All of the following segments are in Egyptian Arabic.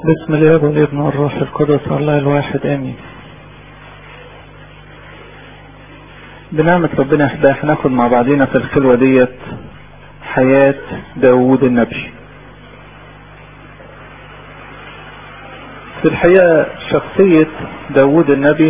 بسم الله والابن والروح القدس الله الواحد امين بنعمة ربنا احنا هناخد مع بعضينا في الخلوة ديت حياة داوود النبي في الحقيقة شخصية داوود النبي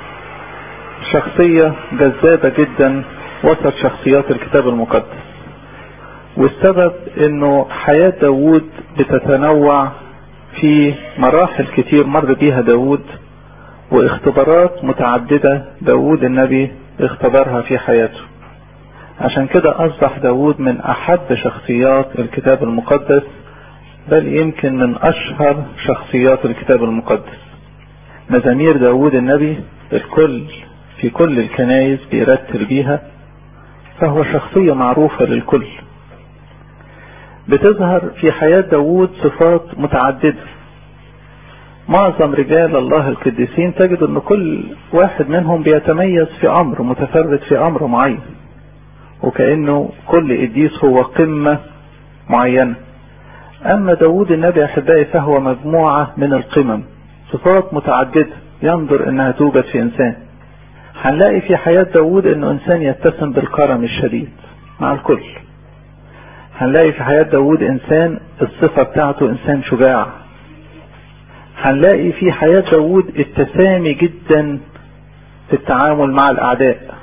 شخصية جذابة جدا وسط شخصيات الكتاب المقدس والسبب انه حياة داوود بتتنوع في مراحل كتير مر بيها داود واختبارات متعددة داود النبي اختبرها في حياته عشان كده اصبح داود من احب شخصيات الكتاب المقدس بل يمكن من اشهر شخصيات الكتاب المقدس مزامير داود النبي الكل في كل الكنايس بيرتل بيها فهو شخصية معروفة للكل بتظهر في حياة داود صفات متعددة معظم رجال الله القديسين تجد ان كل واحد منهم بيتميز في امر متفرد في امر معين وكأنه كل قديس هو قمة معينة اما داود النبي احبائي فهو مجموعة من القمم صفات متعددة ينظر انها توجد في انسان هنلاقي في حياة داود انه انسان يتسم بالكرم الشديد مع الكل هنلاقي في حياة داود انسان الصفة بتاعته انسان شجاع هنلاقي في حياة داود التسامي جدا في التعامل مع الاعداء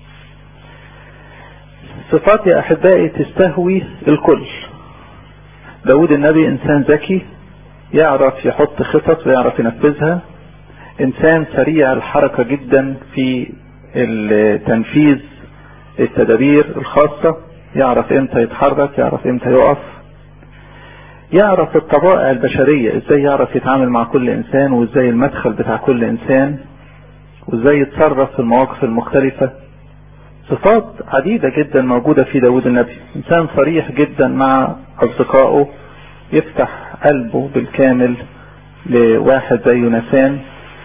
صفات يا احبائي تستهوي الكل داود النبي انسان ذكي يعرف يحط خطط ويعرف ينفذها انسان سريع الحركة جدا في تنفيذ التدابير الخاصة يعرف امتى يتحرك يعرف امتى يقف يعرف الطبائع البشرية ازاي يعرف يتعامل مع كل انسان وازاي المدخل بتاع كل انسان وازاي يتصرف في المواقف المختلفة صفات عديدة جدا موجودة في داود النبي انسان صريح جدا مع اصدقائه يفتح قلبه بالكامل لواحد زي يونسان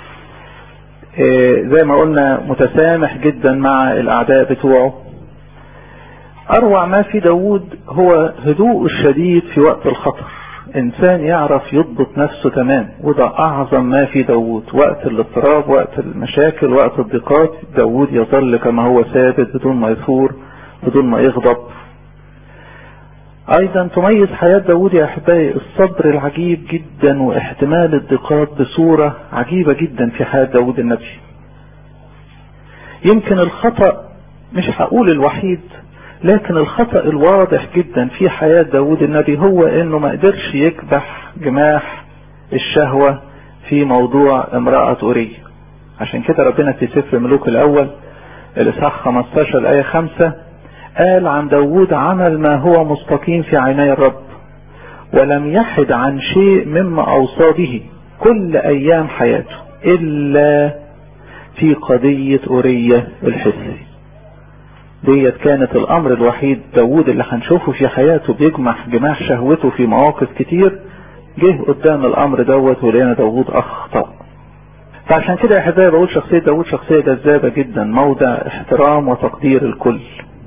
زي ما قلنا متسامح جدا مع الاعداء بتوعه اروع ما في داود هو هدوء الشديد في وقت الخطر انسان يعرف يضبط نفسه تمام وده اعظم ما في داود وقت الاضطراب وقت المشاكل وقت الضيقات داود يظل كما هو ثابت بدون ما يثور بدون ما يغضب ايضا تميز حياة داود يا احبائي الصبر العجيب جدا واحتمال الضيقات بصورة عجيبة جدا في حياة داود النبي يمكن الخطأ مش هقول الوحيد لكن الخطأ الواضح جدا في حياة داود النبي هو انه ما قدرش يكبح جماح الشهوة في موضوع امرأة أورية عشان كده ربنا في سفر ملوك الاول الاصحاح 15 الايه 5 قال عن داود عمل ما هو مستقيم في عيني الرب ولم يحد عن شيء مما اوصى به كل ايام حياته الا في قضية أورية الحسي ديت كانت الامر الوحيد داود اللي هنشوفه في حياته بيجمح جماح شهوته في مواقف كتير جه قدام الامر دوت ولقينا داود اخطأ فعشان كده يا احبائي بقول شخصية داود شخصية جذابة جدا موضع احترام وتقدير الكل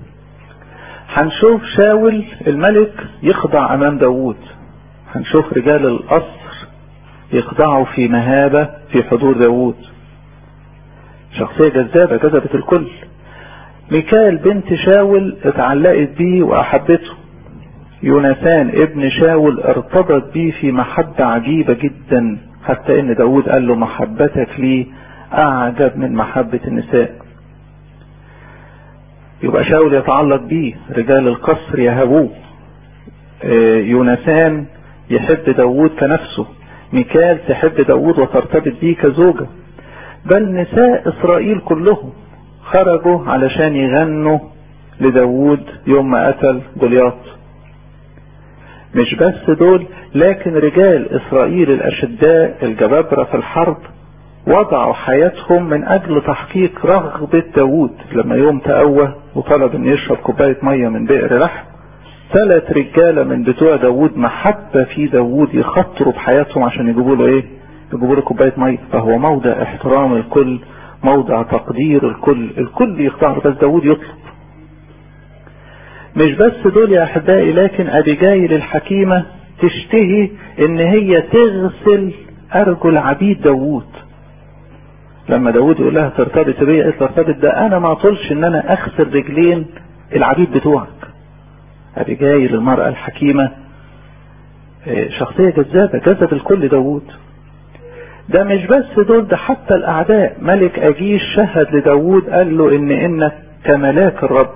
هنشوف شاول الملك يخضع امام داود هنشوف رجال القصر يخضعوا في مهابة في حضور داود شخصية جذابة جذبت الكل ميكال بنت شاول اتعلقت بيه واحبته يوناثان ابن شاول ارتبط بيه في محبة عجيبة جدا حتى ان داود قال له محبتك لي اعجب من محبة النساء يبقى شاول يتعلق بيه رجال القصر يهبوه يوناثان يحب داود كنفسه ميكال تحب داود وترتبط بيه كزوجة بل نساء اسرائيل كلهم خرجوا علشان يغنوا لداود يوم ما قتل جولياط مش بس دول لكن رجال اسرائيل الاشداء الجبابرة في الحرب وضعوا حياتهم من اجل تحقيق رغبة داود لما يوم تقوى وطلب ان يشرب كوباية مية من بئر لحم ثلاث رجالة من بتوع داود محبة في داود يخطروا بحياتهم عشان يجيبوا له ايه يجيبوا له كوباية مية فهو موضع احترام الكل موضع تقدير الكل الكل يختار بس داود يطلب مش بس دول يا احبائي لكن ابيجايل الحكيمة تشتهي ان هي تغسل ارجل عبيد داوود لما داوود يقول لها ترتبط بيا قالت له ارتبط ده انا ما اطولش ان انا اغسل رجلين العبيد بتوعك ابيجايل المرأة الحكيمة شخصية جذابة جذب الكل داوود ده مش بس دول ده حتى الاعداء ملك اجيش شهد لداوود قال له ان انك كملاك الرب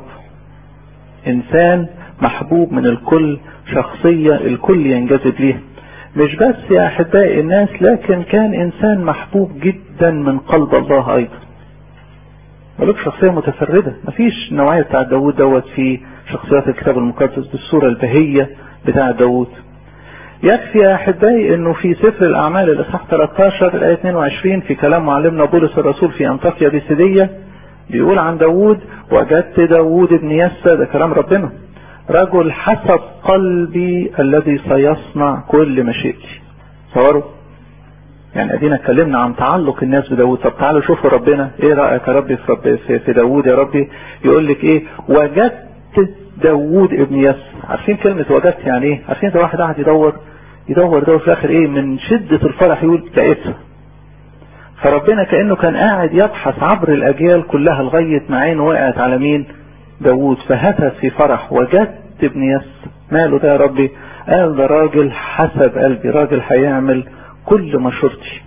انسان محبوب من الكل شخصية الكل ينجذب ليها مش بس يا احبائي الناس لكن كان انسان محبوب جدا من قلب الله ايضا ملوك شخصية متفردة مفيش نوعية بتاع داوود دوت في شخصيات الكتاب المقدس بالصورة البهية بتاع داوود يكفي يا احبائي انه في سفر الاعمال الاصحاح 13 الايه 22 في كلام معلمنا بولس الرسول في انطاكيا بيسيديه بيقول عن داوود وجدت داوود ابن يسى ده كلام ربنا رجل حسب قلبي الذي سيصنع كل مشيئتي تصوروا يعني ادينا اتكلمنا عن تعلق الناس بداوود طب تعالوا شوفوا ربنا ايه رايك يا ربي في, رب في, في داوود يا ربي يقول لك ايه وجدت داوود ابن يس عارفين كلمة وجدت يعني ايه عارفين ده واحد قاعد يدور يدور ده في الاخر ايه من شدة الفرح يقول لقيتها فربنا كأنه كان قاعد يبحث عبر الاجيال كلها لغاية ما عينه وقعت على مين داوود فهتف في فرح وجدت ابن يس ماله ده يا ربي قال ده راجل حسب قلبي راجل هيعمل كل مشورتي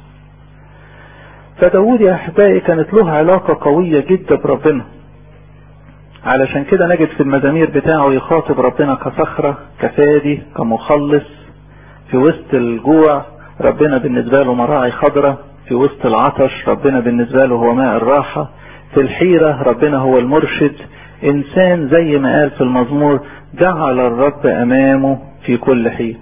فداود يا احبائي كانت له علاقة قوية جدا بربنا علشان كده نجد في المزامير بتاعه يخاطب ربنا كصخرة كفادي كمخلص في وسط الجوع ربنا بالنسبة له مراعي خضرة في وسط العطش ربنا بالنسبة له هو ماء الراحة في الحيرة ربنا هو المرشد انسان زي ما قال في المزمور جعل الرب امامه في كل حين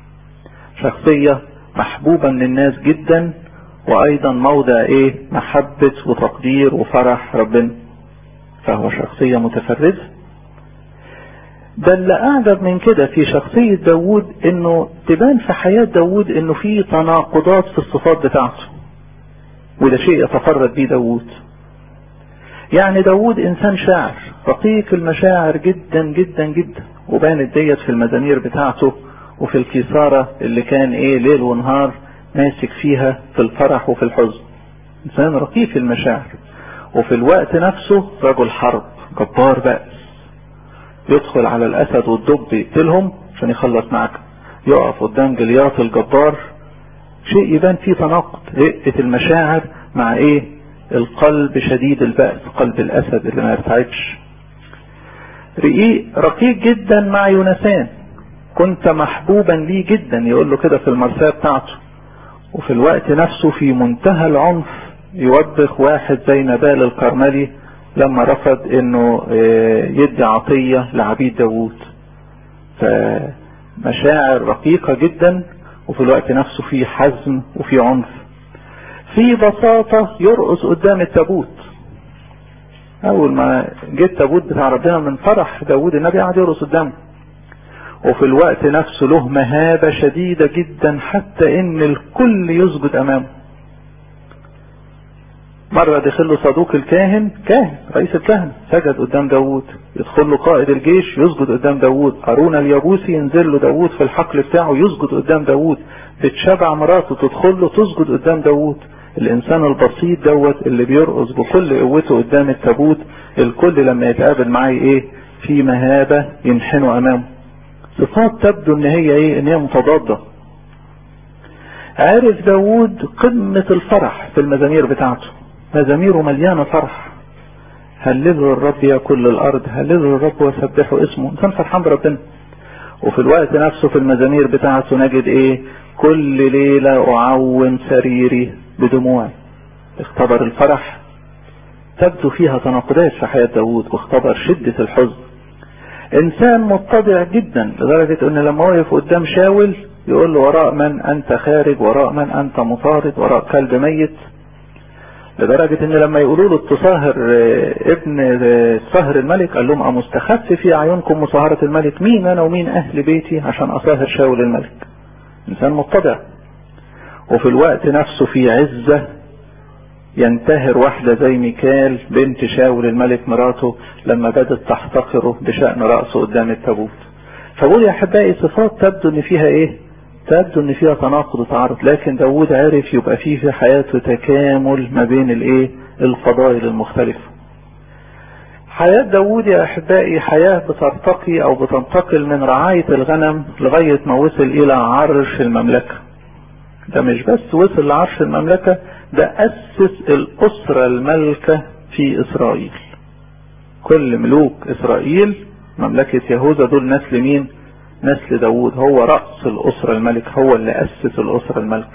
شخصية محبوبة من الناس جدا وايضا موضع ايه محبة وتقدير وفرح ربنا فهو شخصية متفردة ده اللي اعجب من كده في شخصية داوود انه تبان في حياة داوود انه في تناقضات في الصفات بتاعته وده شيء يتفرد بيه داوود يعني داوود انسان شاعر رقيق المشاعر جدا جدا جدا وبانت ديت في المزامير بتاعته وفي الكيسارة اللي كان ايه ليل ونهار ماسك فيها في الفرح وفي الحزن انسان رقيق المشاعر وفي الوقت نفسه رجل حرب جبار بأس يدخل على الاسد والدب يقتلهم عشان يخلص معك يقف قدام جليات الجبار شيء يبان فيه تناقض رقة المشاعر مع ايه القلب شديد البأس قلب الاسد اللي ما يرتعبش رقيق رقيق جدا مع يونسان كنت محبوبا لي جدا يقول له كده في المرساة بتاعته وفي الوقت نفسه في منتهى العنف يوبخ واحد زي نبال الكرملي لما رفض انه يدي عطية لعبيد داوود فمشاعر رقيقة جدا وفي الوقت نفسه في حزم وفي عنف في بساطة يرقص قدام التابوت اول ما جه التابوت بتاع ربنا من فرح داوود النبي قعد يرقص قدامه وفي الوقت نفسه له مهابة شديدة جدا حتى ان الكل يسجد امامه مرة دخل له صدوق الكاهن كاهن رئيس الكهنة سجد قدام داوود يدخل له قائد الجيش يسجد قدام داوود قارون اليابوسي ينزل له داوود في الحقل بتاعه يسجد قدام داوود بتشبع مراته تدخل له تسجد قدام داوود الانسان البسيط دوت اللي بيرقص بكل قوته قدام التابوت الكل لما يتقابل معاه ايه في مهابة ينحنوا امامه صفات تبدو ان هي ايه ان هي متضادة عارف داوود قمة الفرح في المزامير بتاعته مزاميره مليانة فرح هللوا الرب يا كل الارض هللوا الرب وسبحوا اسمه انسان فرحان بربنا وفي الوقت نفسه في المزامير بتاعته نجد ايه كل ليلة اعوم سريري بدموعي اختبر الفرح تبدو فيها تناقضات في حياة داوود واختبر شدة الحزن انسان متضع جدا لدرجة ان لما وقف قدام شاول يقول له وراء من انت خارج وراء من انت مطارد وراء كلب ميت لدرجة ان لما يقولوا له التصاهر ابن صهر الملك قال لهم امستخف في اعينكم مصاهرة الملك مين انا ومين اهل بيتي عشان اصاهر شاول الملك انسان متضع وفي الوقت نفسه في عزة ينتهر واحدة زي ميكال بنت شاول الملك مراته لما بدت تحتقره بشأن رأسه قدام التابوت فبقول يا احبائي صفات تبدو ان فيها ايه تبدو ان فيها تناقض وتعارض لكن داود عرف يبقى فيه في حياته تكامل ما بين الايه الفضائل المختلفة حياة داود يا احبائي حياة بترتقي او بتنتقل من رعاية الغنم لغاية ما وصل الى عرش المملكة ده مش بس وصل لعرش المملكة ده اسس الاسرة الملكة في اسرائيل كل ملوك اسرائيل مملكة يهوذا دول نسل مين نسل داود هو رأس الاسرة الملك هو اللي اسس الاسرة الملكة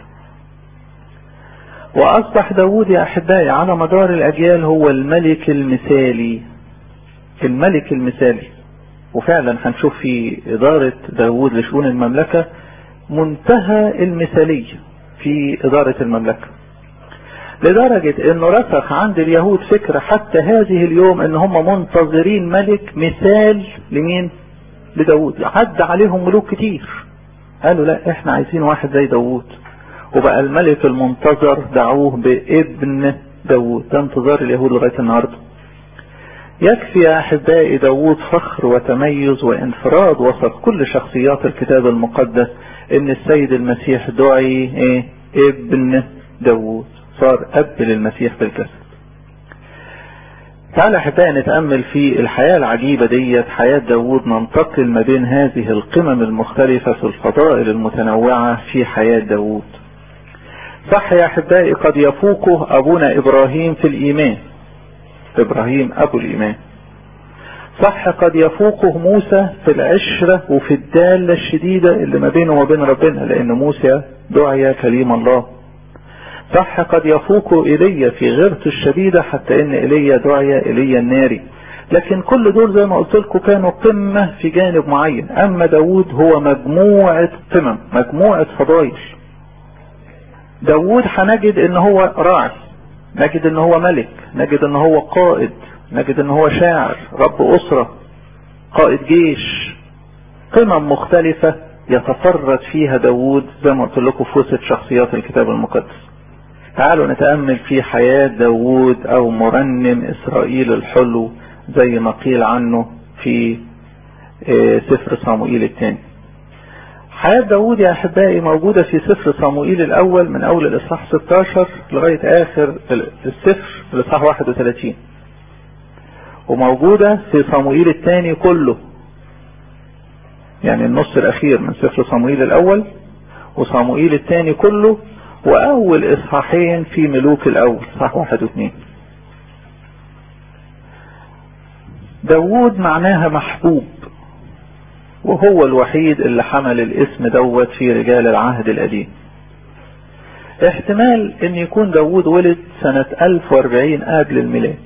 واصبح داود يا احبائي على مدار الاجيال هو الملك المثالي الملك المثالي وفعلا هنشوف في ادارة داود لشؤون المملكة منتهى المثالية في ادارة المملكة لدرجة انه رسخ عند اليهود فكرة حتى هذه اليوم ان هم منتظرين ملك مثال لمين لداود عد عليهم ملوك كتير قالوا لا احنا عايزين واحد زي داود وبقى الملك المنتظر دعوه بابن داود ده انتظار اليهود لغاية النهاردة يكفي يا احبائي داود فخر وتميز وانفراد وسط كل شخصيات الكتاب المقدس ان السيد المسيح دعي ايه ابن داود صار اب للمسيح بالجسد تعالى احبائي نتأمل في الحياة العجيبة ديت حياة داود ننتقل ما بين هذه القمم المختلفة في الفضائل المتنوعة في حياة داود صح يا احبائي قد يفوقه ابونا ابراهيم في الايمان ابراهيم ابو الايمان صح قد يفوقه موسى في العشرة وفي الدالة الشديدة اللي ما بينه وبين ربنا لان موسى دعي كليم الله صح قد يفوق ايليا في غيرته الشديدة حتى ان ايليا دعي ايليا الناري لكن كل دول زي ما قلت لكم كانوا قمة في جانب معين اما داود هو مجموعة قمم مجموعة فضائل داود هنجد ان هو راعي نجد ان هو ملك نجد ان هو قائد نجد ان هو شاعر رب اسرة قائد جيش قمم مختلفة يتفرد فيها داود زي ما قلت لكم في وسط شخصيات الكتاب المقدس تعالوا نتأمل في حياة داود او مرنم اسرائيل الحلو زي ما قيل عنه في سفر صاموئيل الثاني حياة داود يا احبائي موجودة في سفر صاموئيل الاول من اول الاصحاح 16 لغاية اخر السفر الاصحاح 31 وموجودة في صاموئيل الثاني كله يعني النص الاخير من سفر صاموئيل الاول وصاموئيل الثاني كله واول اصحاحين في ملوك الاول صح واحد واثنين داود معناها محبوب وهو الوحيد اللي حمل الاسم دوت في رجال العهد القديم احتمال ان يكون داود ولد سنة 1040 قبل الميلاد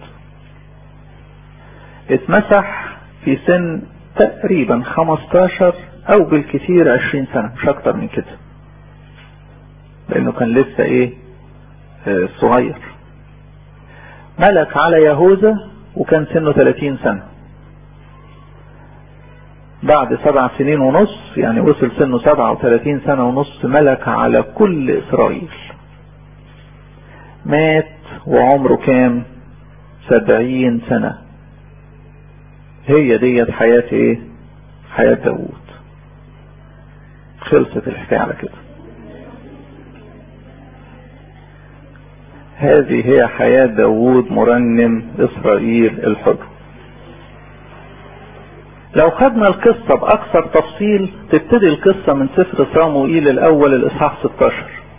اتمسح في سن تقريبا 15 او بالكثير 20 سنة مش اكتر من كده لانه كان لسه ايه اه صغير ملك على يهوذا وكان سنه 30 سنة بعد سبع سنين ونص يعني وصل سنه 37 سنة ونص ملك على كل اسرائيل مات وعمره كام سبعين سنة هي ديت حياة ايه حياة داوود خلصت الحكاية على كده هذه هي حياة داوود مرنم إسرائيل الحر لو خدنا القصة بأكثر تفصيل تبتدي القصة من سفر صاموئيل الأول الإصحاح 16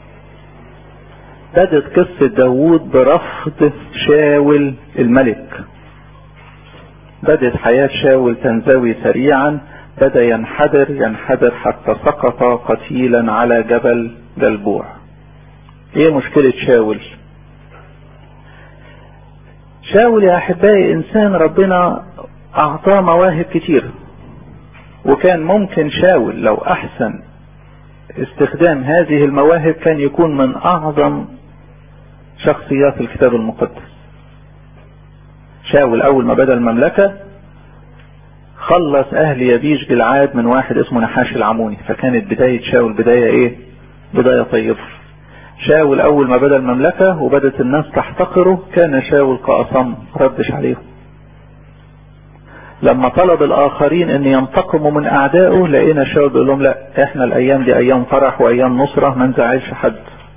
بدت قصة داوود برفض شاول الملك بدت حياة شاول تنزوي سريعا بدأ ينحدر ينحدر حتى سقط قتيلا على جبل جلبوع ايه مشكلة شاول شاول يا احبائي انسان ربنا اعطاه مواهب كتير وكان ممكن شاول لو احسن استخدام هذه المواهب كان يكون من اعظم شخصيات الكتاب المقدس شاول اول ما بدا المملكة خلص اهل يبيش جلعاد من واحد اسمه نحاش العموني فكانت بداية شاول بداية ايه بداية طيبة شاول اول ما بدا المملكة وبدت الناس تحتقره كان شاول كأصم ردش عليهم لما طلب الاخرين ان ينتقموا من اعدائه لقينا شاول بيقول لهم لا احنا الايام دي ايام فرح وايام نصرة ما نزعلش حد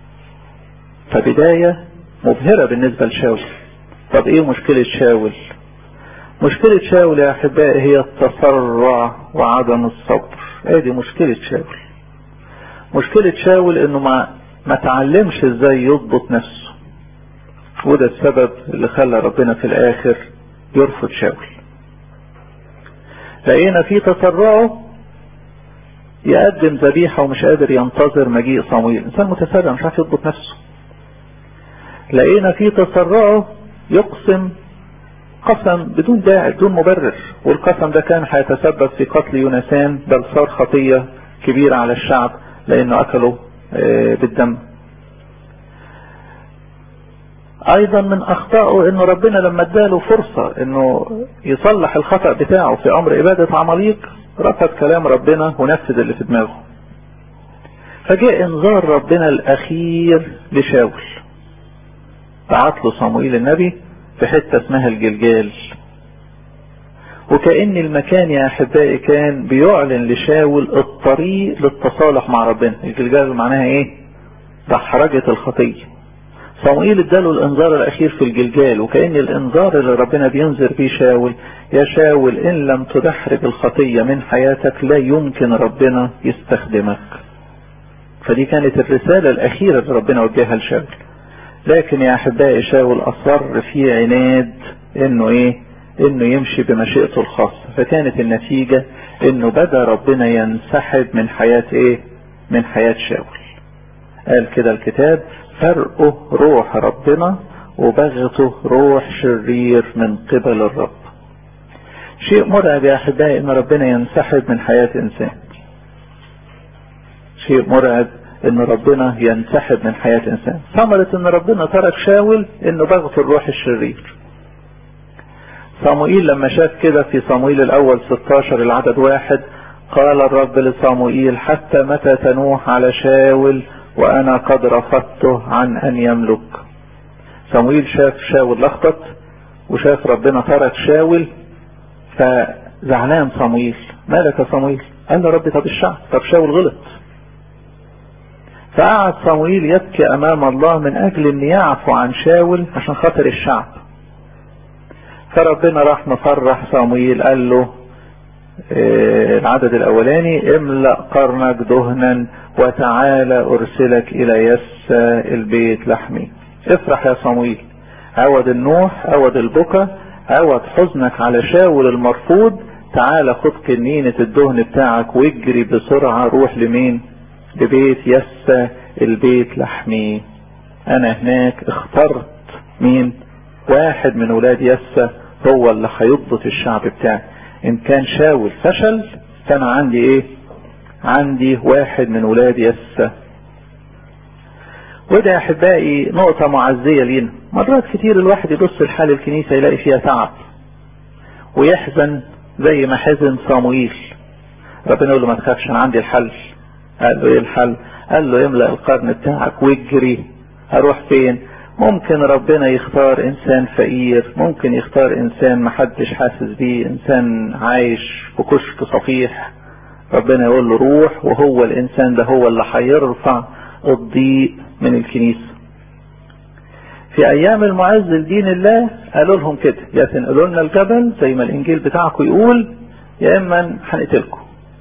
فبداية مبهرة بالنسبة لشاول طب ايه مشكلة شاول مشكلة شاول يا احبائي هي التسرع وعدم الصبر ادي مشكلة شاول مشكلة شاول انه ما ما تعلمش ازاي يضبط نفسه وده السبب اللي خلى ربنا في الاخر يرفض شاول لقينا في تسرعه يقدم ذبيحة ومش قادر ينتظر مجيء صمويل انسان متسرع مش عارف يضبط نفسه لقينا في تسرعه يقسم قسم بدون داعي بدون مبرر والقسم ده كان هيتسبب في قتل يونسان بل صار خطية كبيرة على الشعب لانه اكلوا بالدم ايضا من اخطائه انه ربنا لما اداله فرصة انه يصلح الخطأ بتاعه في امر ابادة عماليق رفض كلام ربنا ونفذ اللي في دماغه فجاء انذار ربنا الاخير لشاول بعت له صموئيل النبي في حتة اسمها الجلجال وكأن المكان يا احبائي كان بيعلن لشاول الطريق للتصالح مع ربنا الجلجال معناها ايه دحرجة الخطية صموئيل اداله الانذار الاخير في الجلجال وكأن الانذار اللي ربنا بينذر بيه شاول يا شاول ان لم تدحرج الخطية من حياتك لا يمكن ربنا يستخدمك فدي كانت الرسالة الاخيرة اللي ربنا وجهها لشاول لكن يا احبائي شاول اصر في عناد انه ايه انه يمشي بمشيئته الخاصة فكانت النتيجة انه بدا ربنا ينسحب من حياة ايه من حياة شاول قال كده الكتاب فرقه روح ربنا وبغته روح شرير من قبل الرب شيء مرعب يا احبائي ان ربنا ينسحب من حياة انسان شيء مرعب ان ربنا ينسحب من حياة انسان ثمرة ان ربنا ترك شاول انه بغت الروح الشرير صموئيل لما شاف كده في صموئيل الاول 16 العدد واحد قال الرب لصموئيل حتى متى تنوح على شاول وانا قد رفضته عن ان يملك صموئيل شاف شاول لخبط وشاف ربنا ترك شاول فزعلان صموئيل مالك يا صموئيل قال له ربي طب الشعب طب شاول غلط فقعد صموئيل يبكي امام الله من اجل ان يعفو عن شاول عشان خاطر الشعب فربنا راح مفرح صموئيل قال له إيه العدد الاولاني املأ قرنك دهنا وتعالى ارسلك الى يسى البيت لحمي افرح يا صموئيل عوض النوح عوض البكا عوض حزنك على شاول المرفوض تعالى خد كنينة الدهن بتاعك واجري بسرعة روح لمين لبيت يسى البيت لحمي انا هناك اخترت مين واحد من ولاد يسى هو اللي هيضبط الشعب بتاعي ان كان شاول فشل فانا عندي ايه عندي واحد من ولاد يسى وده يا احبائي نقطة معزية لينا مرات كتير الواحد يبص لحال الكنيسة يلاقي فيها تعب ويحزن زي ما حزن صاموئيل ربنا يقول له ما تخافش انا عندي الحل قال له ايه الحل قال له يملأ القرن بتاعك واجري هروح فين ممكن ربنا يختار انسان فقير ممكن يختار انسان محدش حاسس بيه انسان عايش في كشك صفيح ربنا يقول له روح وهو الانسان ده هو اللي هيرفع الضيق من الكنيسة في ايام المعز لدين الله قالوا لهم كده يا تنقلوا لنا الجبل زي ما الانجيل بتاعكم يقول يا اما هنقتلكم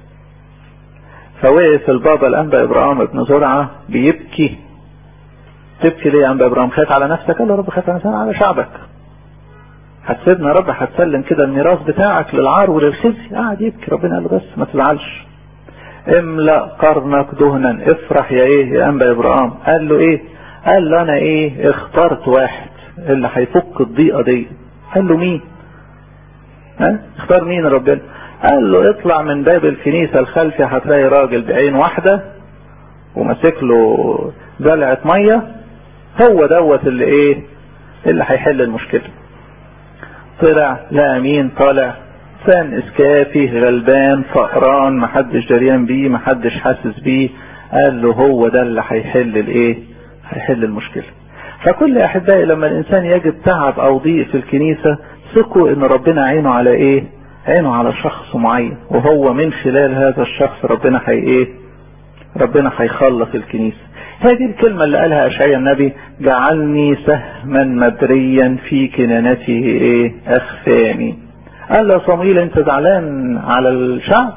فوقف البابا الانبا ابراهيم ابن زرعه بيبكي تبكي ليه يا انبا ابراهيم خايف على نفسك قال له رب خايف على نفسك على شعبك هتسيبنا يا رب هتسلم كده الميراث بتاعك للعار وللخزي قاعد يبكي ربنا قال له بس ما تزعلش املأ قرنك دهنا افرح يا ايه يا انبا ابراهيم قال له ايه قال له انا ايه اخترت واحد اللي هيفك الضيقه دي قال له مين ها اختار مين ربنا قال له اطلع من باب الكنيسه الخلفي هتلاقي راجل بعين واحده وماسك له زلعه ميه هو دوت اللي ايه اللي هيحل المشكله طلع لا مين طالع انسان اسكافي غلبان فقران محدش دريان بيه محدش حاسس بيه قال له هو ده اللي هيحل الايه هيحل المشكله فكل احبائي لما الانسان يجد تعب او ضيق في الكنيسه ثقوا ان ربنا عينه على ايه عينه على شخص معين وهو من خلال هذا الشخص ربنا هي ايه ربنا هيخلص الكنيسة هذه الكلمة اللي قالها أشعيا النبي جعلني سهما مبريا في كنانته ايه اخفاني قال له صمويل انت زعلان على الشعب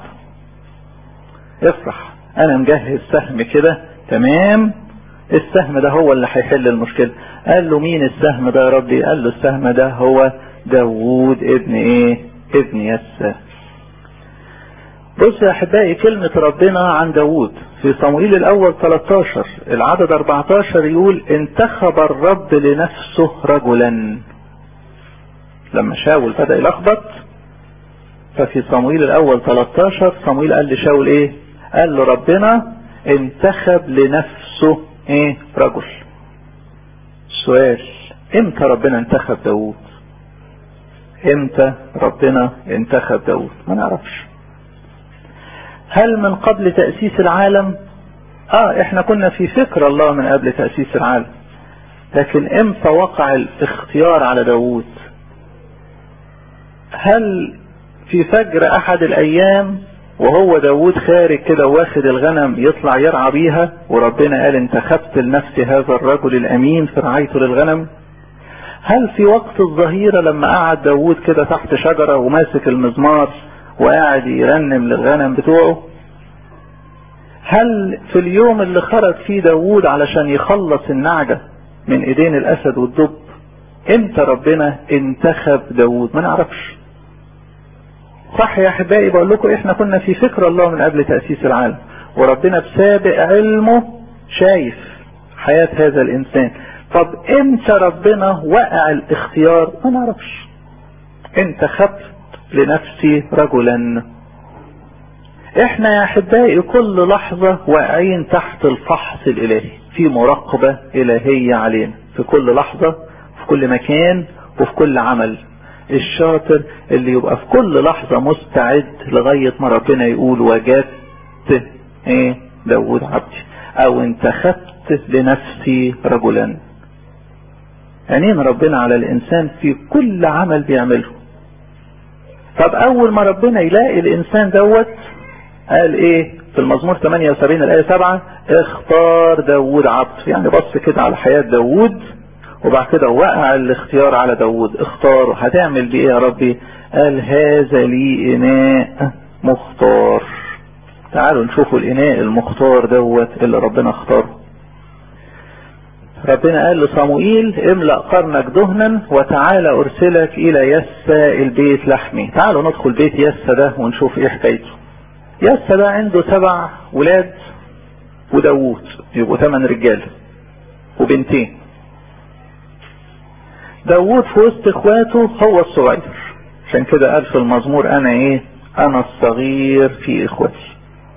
افرح انا مجهز سهم كده تمام السهم ده هو اللي هيحل المشكلة قال له مين السهم ده يا ربي قال له السهم ده هو داوود ابن ايه ابن يسى بص يا احبائي كلمة ربنا عن داوود في صموئيل الاول 13 العدد 14 يقول انتخب الرب لنفسه رجلا لما شاول بدأ يلخبط ففي صموئيل الاول 13 صموئيل قال لشاول ايه قال له ربنا انتخب لنفسه ايه رجل سؤال امتى ربنا انتخب داوود امتى ربنا انتخب داود ما نعرفش هل من قبل تأسيس العالم اه احنا كنا في فكر الله من قبل تأسيس العالم لكن امتى وقع الاختيار على داود هل في فجر احد الايام وهو داود خارج كده واخد الغنم يطلع يرعى بيها وربنا قال انتخبت لنفسي هذا الرجل الامين في رعايته للغنم هل في وقت الظهيرة لما قعد داود كده تحت شجرة وماسك المزمار وقاعد يرنم للغنم بتوعه هل في اليوم اللي خرج فيه داود علشان يخلص النعجة من ايدين الاسد والدب امتى ربنا انتخب داود ما نعرفش صح يا احبائي بقول لكم احنا كنا في فكر الله من قبل تأسيس العالم وربنا بسابق علمه شايف حياة هذا الانسان طب امتى ربنا وقع الاختيار ما نعرفش انتخبت لنفسي رجلا احنا يا احبائي كل لحظة واقعين تحت الفحص الالهي في مراقبة الهية علينا في كل لحظة في كل مكان وفي كل عمل الشاطر اللي يبقى في كل لحظة مستعد لغاية ما ربنا يقول وجدت ايه داود عبدي او انتخبت لنفسي رجلا عينين ربنا على الانسان في كل عمل بيعمله طب اول ما ربنا يلاقي الانسان دوت قال ايه في المزمور 78 الايه 7 اختار داوود عبد يعني بص كده على حياة داوود وبعد كده وقع الاختيار على داوود اختاره هتعمل بيه يا ربي قال هذا لي اناء مختار تعالوا نشوفوا الاناء المختار دوت اللي ربنا اختاره ربنا قال لصموئيل املأ قرنك دهنا وتعالى ارسلك الى يسى البيت لحمي تعالوا ندخل بيت يسى ده ونشوف ايه حكايته يسى ده عنده سبع ولاد وداوود يبقوا ثمان رجال وبنتين داوود في وسط اخواته هو الصغير عشان كده قال في المزمور انا ايه انا الصغير في اخوتي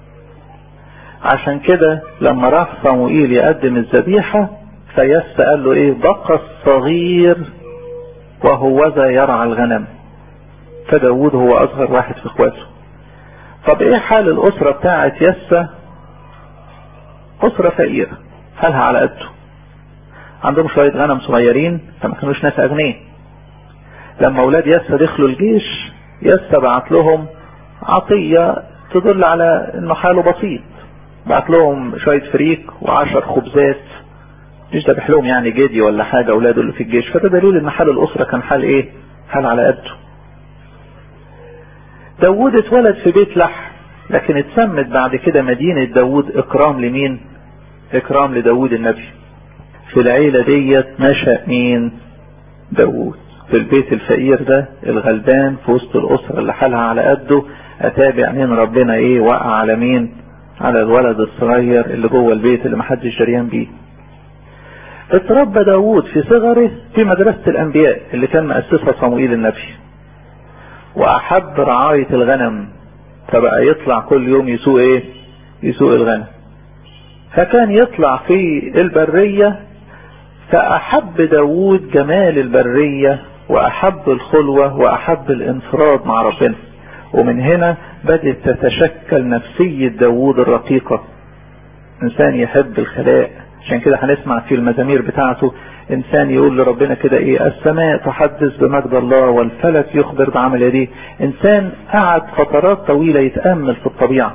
عشان كده لما راح صموئيل يقدم الذبيحه فيس قال له ايه بقى الصغير وهو ذا يرعى الغنم فداود هو اصغر واحد في اخواته طب ايه حال الاسرة بتاعت يسا اسرة فقيرة حالها على قده عندهم شوية غنم صغيرين فما كانوش ناس اغنياء لما اولاد يسا دخلوا الجيش يسا بعت لهم عطية تدل على انه حاله بسيط بعت لهم شوية فريك وعشر خبزات مش ذبح لهم يعني جدي ولا حاجة اولاده اللي في الجيش فده دليل ان حال الاسرة كان حال ايه حال على قده داوود اتولد في بيت لحم لكن اتسمت بعد كده مدينة داوود اكرام لمين اكرام لداوود النبي في العيلة ديت نشأ مين داوود في البيت الفقير ده الغلبان في وسط الاسرة اللي حالها على قده اتابع مين ربنا ايه وقع على مين على الولد الصغير اللي جوه البيت اللي محدش دريان بيه اتربى داوود في صغره في مدرسة الانبياء اللي كان مؤسسها صموئيل النبي واحب رعاية الغنم فبقى يطلع كل يوم يسوق ايه يسوق الغنم فكان يطلع في البرية فاحب داوود جمال البرية واحب الخلوة واحب الانفراد مع ربنا ومن هنا بدأت تتشكل نفسية داوود الرقيقة انسان يحب الخلاء عشان كده هنسمع في المزامير بتاعته انسان يقول لربنا كده ايه السماء تحدث بمجد الله والفلك يخبر بعمل يديه انسان قعد فترات طويلة يتأمل في الطبيعة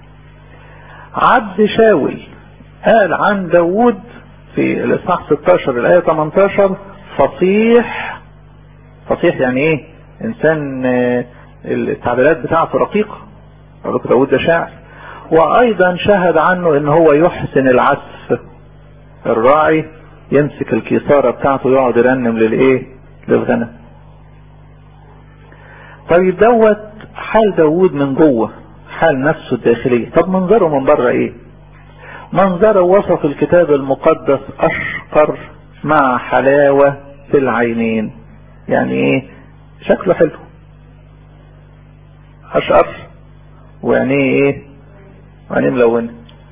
عبد شاول قال عن داود في الاصحاح 16 الايه 18 فصيح فصيح يعني ايه انسان التعبيرات بتاعته رقيقة داود ده شاعر وايضا شهد عنه ان هو يحسن العزف الراعي يمسك الكيسارة بتاعته يقعد يرنم للايه للغنم طيب دوت حال داود من جوه حال نفسه الداخلية طب منظره من بره ايه منظره وصف الكتاب المقدس اشقر مع حلاوة في العينين يعني ايه شكله حلو اشقر وعينيه ايه وعينيه ملونه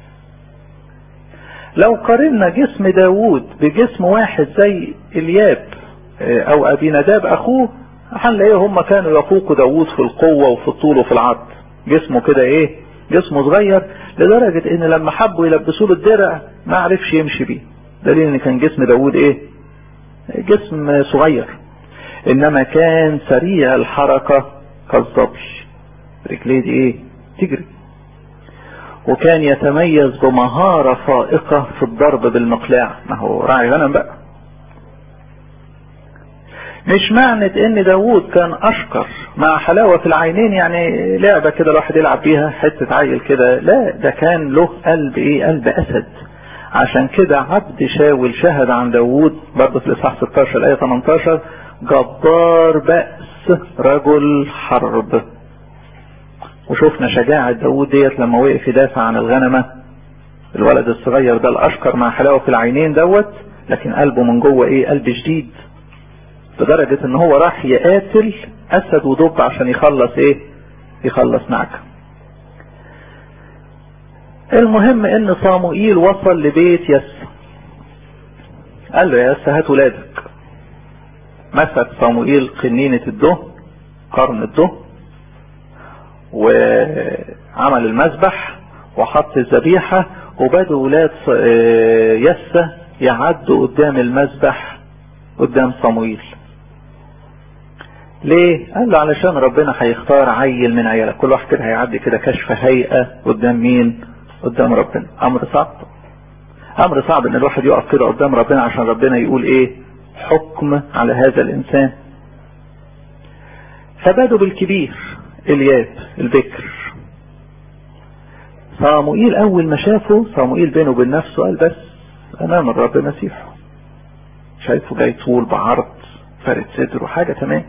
لو قارنا جسم داوود بجسم واحد زي الياب او ابي نداب اخوه هنلاقيه هم كانوا يفوقوا داوود في القوة وفي الطول وفي العرض جسمه كده ايه جسمه صغير لدرجة ان لما حبوا يلبسوه الدرع ما عرفش يمشي بيه دليل ان كان جسم داوود ايه جسم صغير انما كان سريع الحركة كالظبي رجليه دي ايه تجري وكان يتميز بمهارة فائقة في الضرب بالمقلاع ما هو راعي غنم بقى مش معنى ان داوود كان اشقر مع حلاوة في العينين يعني لعبة كده الواحد يلعب بيها حتة عيل كده لا ده كان له قلب ايه قلب اسد عشان كده عبد شاول شهد عن داوود برضه في الاصحاح 16 الايه 18 جبار بأس رجل حرب وشوفنا شجاعة داوود ديت لما وقف يدافع عن الغنمة الولد الصغير ده الاشقر مع حلاوة في العينين دوت لكن قلبه من جوه ايه قلب شديد لدرجة ان هو راح يقاتل اسد ودب عشان يخلص ايه يخلص نعجة المهم ان صاموئيل وصل لبيت يس قال له يا يس هات ولادك مسك صاموئيل قنينة الدهن قرن الدهن وعمل المذبح وحط الذبيحة وبدوا ولاد يسة يعدوا قدام المذبح قدام صمويل ليه قال له علشان ربنا هيختار عيل من عيالك كل واحد كده هيعدي كده كشف هيئة قدام مين قدام ربنا امر صعب امر صعب ان الواحد يقف كده قدام ربنا عشان ربنا يقول ايه حكم على هذا الانسان فبادوا بالكبير الياب البكر صاموئيل اول ما شافه صاموئيل بينه وبين نفسه قال بس امام الرب مسيحه شايفه جاي طول بعرض فارد صدره حاجة تمام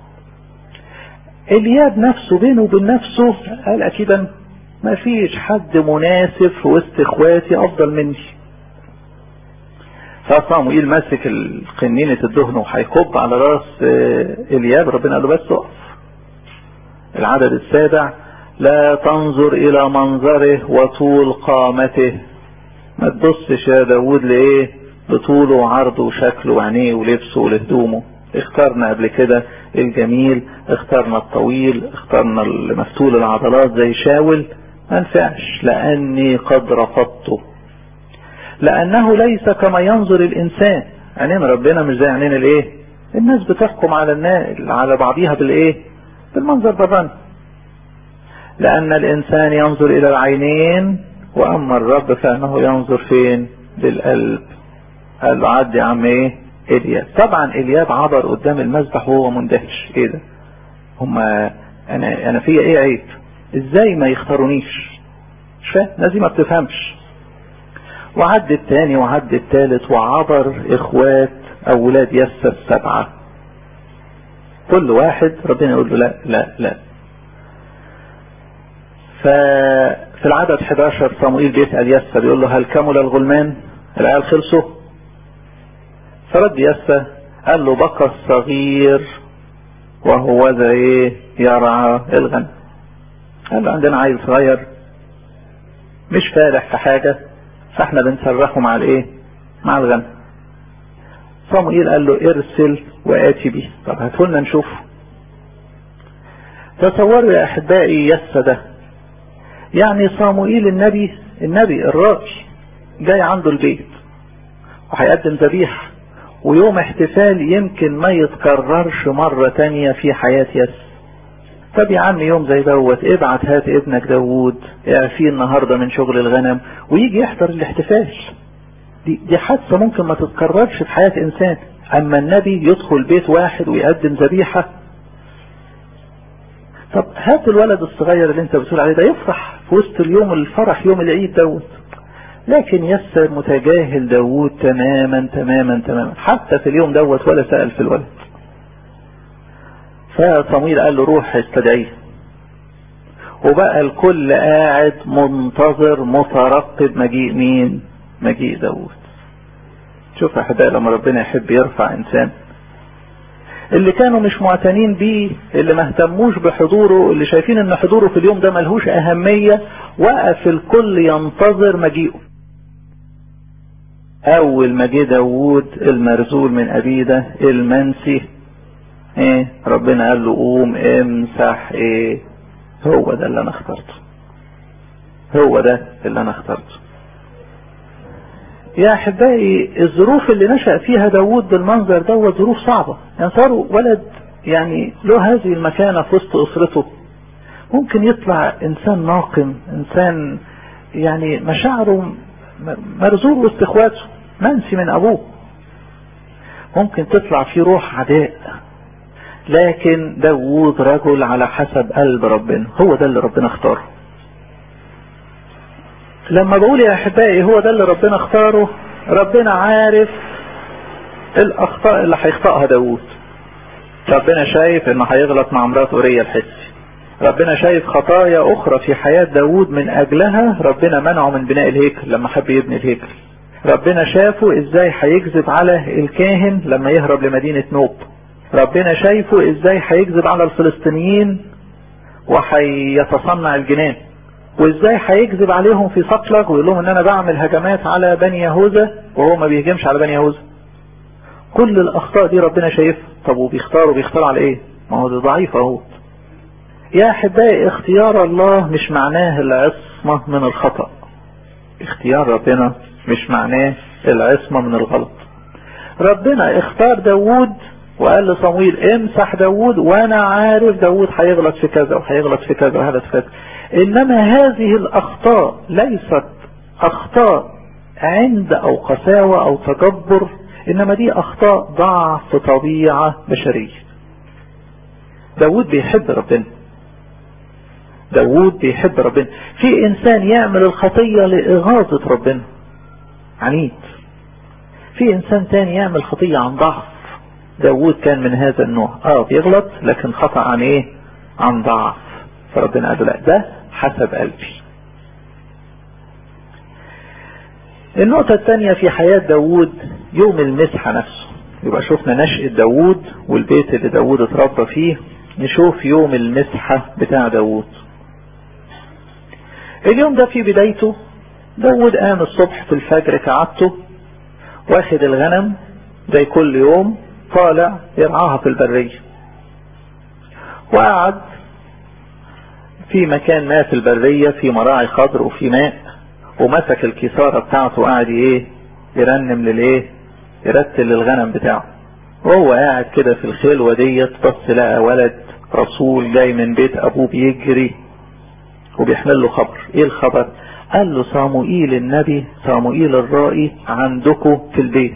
الياب نفسه بينه وبين نفسه قال اكيدا ما فيش حد مناسب في وسط اخواتي افضل مني فصاموئيل ماسك قنينة الدهن وهيكب على راس الياب ربنا قال له بس اقف العدد السابع لا تنظر الى منظره وطول قامته ما تبصش يا داود لايه لطوله وعرضه وشكله وعينيه ولبسه ولهدومه اخترنا قبل كده الجميل اخترنا الطويل اخترنا المفتول العضلات زي شاول ما نفعش لاني قد رفضته لانه ليس كما ينظر الانسان عينين ربنا مش زي عينين الايه الناس بتحكم على الناس على بعضيها بالايه بالمنظر بران لان الانسان ينظر الى العينين واما الرب فانه ينظر فين للقلب قال له عدي يا عم ايه الياب طبعا الياب عبر قدام المذبح وهو مندهش ايه ده هما انا انا فيا ايه عيب ازاي ما يختارونيش مش فاهم الناس دي ما بتفهمش وعد التاني وعد التالت وعبر اخوات اولاد يسى السبعة كل واحد ربنا يقول له لا لا لا ففي العدد 11 صموئيل بيسأل يسى بيقول له هل كمل الغلمان العيال خلصوا فرد يسى قال له بقى الصغير وهو ذا ايه يرعى الغنم قال له عندنا عيل صغير مش فالح في حاجة فاحنا بنسرحه مع الايه مع الغنم صموئيل قال له ارسل واتي به طب هاتولنا نشوفه تصوروا يا احبائي يسى ده يعني صموئيل النبي النبي الراقي جاي عنده البيت وهيقدم ذبيحة ويوم احتفال يمكن ما يتكررش مرة تانية في حياة يس طب يا عم يوم زي دوت ابعت هات ابنك داوود اعفيه النهاردة من شغل الغنم ويجي يحضر الاحتفال دي, دي حادثة ممكن ما تتكررش في حياة انسان اما النبي يدخل بيت واحد ويقدم ذبيحة طب هات الولد الصغير اللي انت بتقول عليه ده يفرح في وسط اليوم الفرح يوم العيد دوت لكن يسر متجاهل داوود تماما تماما تماما حتى في اليوم دوت ولا سأل في الولد فصمويل قال له روح استدعيه وبقى الكل قاعد منتظر مترقب مجيء مين مجيء داوود شوف يا احبائي لما ربنا يحب يرفع انسان اللي كانوا مش معتنين بيه اللي ما اهتموش بحضوره اللي شايفين ان حضوره في اليوم ده ملهوش اهمية وقف الكل ينتظر مجيئه اول ما جه داوود المرزول من ابيده المنسي ايه ربنا قال له قوم امسح ايه هو ده اللي انا اخترته هو ده اللي انا اخترته يا احبائي الظروف اللي نشأ فيها داوود بالمنظر دوت ظروف صعبة يعني صاروا ولد يعني له هذه المكانة في وسط اسرته ممكن يطلع انسان ناقم انسان يعني مشاعره مرزول وسط اخواته منسي من ابوه ممكن تطلع فيه روح عداء لكن داوود رجل على حسب قلب ربنا هو ده اللي ربنا اختاره لما بقول يا احبائي هو ده اللي ربنا اختاره ربنا عارف الاخطاء اللي هيخطئها داوود ربنا شايف انه هيغلط مع مرات اوريا الحسي ربنا شايف خطايا اخرى في حياة داوود من اجلها ربنا منعه من بناء الهيكل لما حب يبني الهيكل ربنا شافه ازاي هيكذب على الكاهن لما يهرب لمدينة نوب ربنا شايفه ازاي هيكذب على الفلسطينيين وهيتصنع الجنان وازاي هيكذب عليهم في صقلق ويقول لهم ان انا بعمل هجمات على بني يهوذا وهو ما بيهجمش على بني يهوذا كل الاخطاء دي ربنا شايفها طب وبيختار وبيختار على ايه ما هو ده ضعيف اهو يا احبائي اختيار الله مش معناه العصمة من الخطأ اختيار ربنا مش معناه العصمة من الغلط ربنا اختار داوود وقال لصمويل امسح داوود وانا عارف داوود هيغلط في كذا وهيغلط في كذا وهذا في كذا انما هذه الاخطاء ليست اخطاء عند او قساوة او تجبر انما دي اخطاء ضعف طبيعة بشرية داود بيحب ربنا داود بيحب ربنا في انسان يعمل الخطية لاغاظة ربنا عنيد في انسان تاني يعمل خطية عن ضعف داود كان من هذا النوع اه بيغلط لكن خطأ عن ايه عن ضعف فربنا قال له لا ده حسب قلبي النقطة الثانية في حياة داود يوم المسحة نفسه يبقى شفنا نشأة داود والبيت اللي داود اتربى فيه نشوف يوم المسحة بتاع داود اليوم ده في بدايته داود قام الصبح في الفجر كعادته واخد الغنم زي كل يوم طالع يرعاها في البرية وقعد في مكان ما في البرية في مراعي خضر وفي ماء ومسك الكسارة بتاعته وقعد ايه يرنم للايه يرتل للغنم بتاعه وهو قاعد كده في الخلوة ديت بص لقى ولد رسول جاي من بيت ابوه بيجري وبيحمل له خبر ايه الخبر قال له صاموئيل النبي صاموئيل الرائي عندكم في البيت